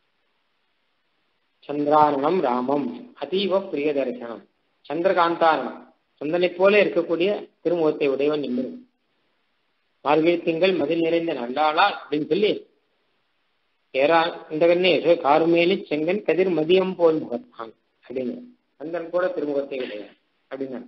சந்திராரணம் ராமம் அதீவ பிரிய தரிசனம் சந்திரகாந்தாரணம் சந்தனை போல இருக்கக்கூடிய திருமுகத்தை உடையவன் எம்பெருமான் மார்கழி திங்கள் மதில் நிறைந்த நல்லாளா அப்படின்னு சொல்லி ஏரா இந்த கண்ணே காருமேலி செங்கன் கதிர் மதியம் போல் முகத்தான் அப்படின்னு சந்திரன் கூட திருமுகத்தை உடையவன் அப்படின்னு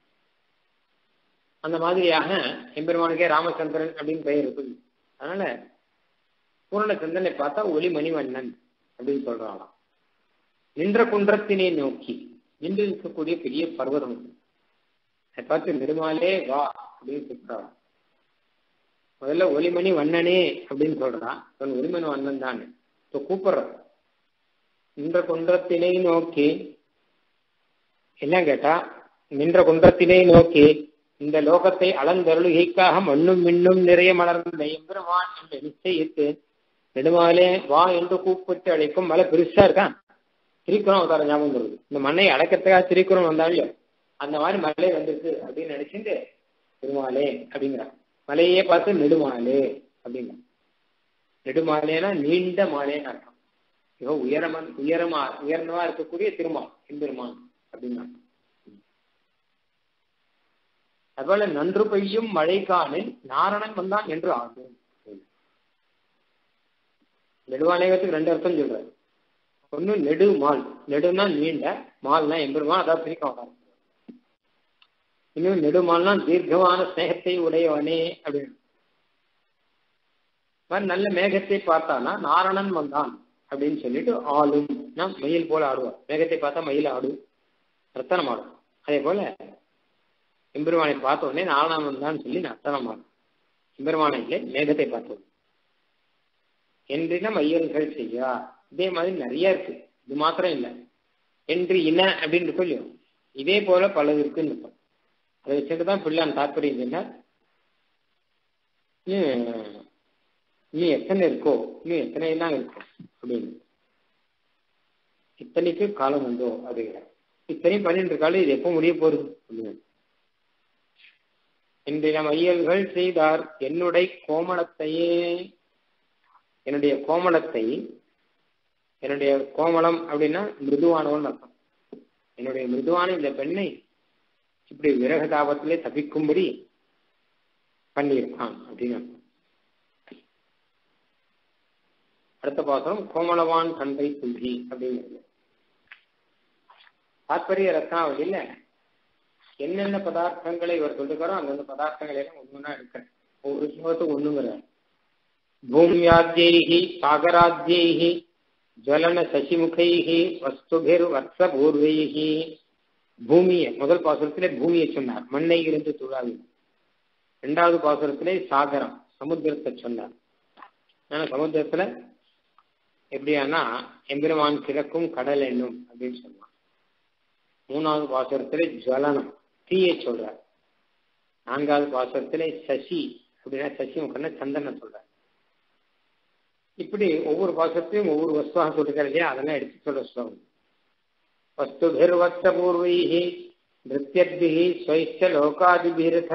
அந்த மாதிரியாக எம்பெருமானுக்கே ராமச்சந்திரன் அப்படின்னு பெயர் இருக்குது அதனால பூரண சந்திரனை பார்த்தா ஒளி மணிவண்ணன் அப்படின்னு சொல்றாளாம் நின்ற குன்றத்தினை நோக்கி நின்று இருக்கக்கூடிய பெரிய பர்வதம் அதை பார்த்து நெடுமாலே வா அப்படின்னு சொல்றான் முதல்ல ஒளிமணி வண்ணனே அப்படின்னு சொல்றான் அவன் ஒளிமணி வண்ணன் தான் இப்போ கூப்பிடுறான் நின்ற குன்றத்தினை நோக்கி என்ன கேட்டா நின்ற குன்றத்தினை நோக்கி இந்த லோகத்தை அளந்தருளுகைக்காக மண்ணும் மின்னும் நிறைய மலர்ந்த எம்பெருமான் என்று நிச்சயித்து நெடுமாலே வா என்று கூப்பிட்டு அழைக்கும் மலை பெருசா இருக்கான் திரிக்குறம் அவதார ஞாபகம் வருது இந்த மண்ணை அடக்கிறதுக்காக திரிக்குறம் வந்தாலும் அந்த மாதிரி மலை வந்திருக்கு அப்படின்னு நினைச்சிட்டு திருமாலே அப்படிங்கிறான் மலையே பார்த்து நெடுமாலே அப்படிங்கிற நெடுமாலேனா நீண்ட மாலேன்னு அர்த்தம் மிக உயரமா உயரமா உயர்ந்தவா இருக்கக்கூடிய திருமால் எம்பெருமான் அப்படின்னா அதுபோல நன்று பெய்யும் மழை காணில் நாரணன் வந்தான் என்று ஆகும் நெடுவாலயத்துக்கு ரெண்டு அர்த்தம் சொல்றாரு ஒண்ணு நெடு மால் நெடுனா நீண்ட மால்னா எம்பெருமான் அதான் பிரிக்க இன்னும் நெடுமால்னா தீர்க்கமான ஸ்நேகத்தை உடையவனே அப்படின்னு நல்ல மேகத்தை பார்த்தானா நாரணன் வந்தான் அப்படின்னு சொல்லிட்டு ஆளும் நான் மயில் போல ஆடுவார் மேகத்தை பார்த்தா மயில் ஆடும் ரத்தனம் ஆடும் அதே போல எம்பெருமானை பார்த்த உடனே நாரணன் வந்தான்னு சொல்லி நர்த்தனம் ஆடும் எம்பெருமானை இல்லை மேகத்தை பார்த்தோம் என்றின மையல்கள் செய்யா இதே மாதிரி நிறைய இருக்கு இது மாத்திரம் இல்லை என்று இன அப்படின்னு இருக்கும் இல்லையோ இதே போல பல இருக்குன்னு இருக்கும் அதை வச்சுட்டு தான் பிள்ளான் தாற்பயம் சொன்னார் இன்னும் எத்தனை இருக்கோ இன்னும் எத்தனை எல்லாம் இருக்கும் அப்படின்னு இத்தனைக்கு காலம் உண்டோ அப்படிங்கிற இத்தனையும் பண்ணிட்டு இருக்காலும் இது எப்போ முடிய போகுது அப்படின்னு இன்றைய மையல்கள் செய்தார் என்னுடைய கோமணத்தையே என்னுடைய கோமளத்தை என்னுடைய கோமளம் அப்படின்னா மிருதுவானவன் அர்த்தம் என்னுடைய மிருதுவான இந்த பெண்ணை இப்படி விரக தாபத்திலே தப்பிக்கும்படி பண்ணியிருக்கான் அப்படின்னு அர்த்தம் அடுத்த பாசனம் கோமளவான் கண்பை தும்பி அப்படிங்கிறது தாற்பரிய ரத்னாவதியில் என்னென்ன பதார்த்தங்களை இவர் சொல்லுகிறாரோ அந்தந்த பதார்த்தங்களை எல்லாம் ஒண்ணுன்னா இருக்கிறேன் ஒவ்வொரு ஸ்லோகத்துக்கு ஒண்ணுங்கிறார் பூமியாத்யைः சாகராத்யைः ஜலன சசிமுகைः வஸ்துபிர் வர்ஷபூர்வைः பூமியை முதல் பாசுரத்திலே பூமியை சொன்னார் மண்ணை இருந்து துழாவி இரண்டாவது பாசுரத்திலே சாகரம் சமுத்திரத்தை சொன்னார் ஆனா சமுத்திரத்துல எப்படியானா எம்பெருமான் கிழக்கும் கடல் என்னும் அப்படின்னு சொன்னான் மூணாவது பாசுரத்திலே ஜுவலனம் தீயை சொல்றார் நான்காவது பாசுரத்திலே சசி அப்படின்னா சசி முகன்னா சந்தனை சொல்றார் இப்படி ஒவ்வொரு பாசத்தையும் ஒவ்வொரு வஸ்துவாக சொல்லிருக்காரு இல்லையா அதெல்லாம் எடுத்து சொல்ற ஸ்லோகம் வஸ்துபிர் வக்ஷபூர்வைः நிருத்தியद्भिः स्वैश्च लोकादिभिरथ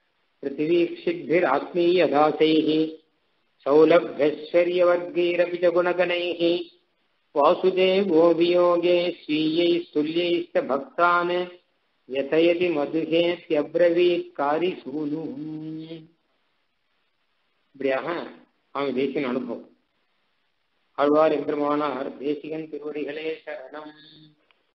पृथिवीक्षिद्भिरात्मीयदासैः सौलभ्यैश्वर्यवर्गैरपि च गुणगणैः वासुदेवो वियोगे स्वीयैस्तुल्यैश्च भक्तान् व्यथयति मधुहेत्यब्रवीत् कारिसूनुः இப்படியாக அவன் தேசியன் அனுபவம் ஆழ்வார் எம்பெருமானார் தேசிகன் திருவடிகளே சரணம்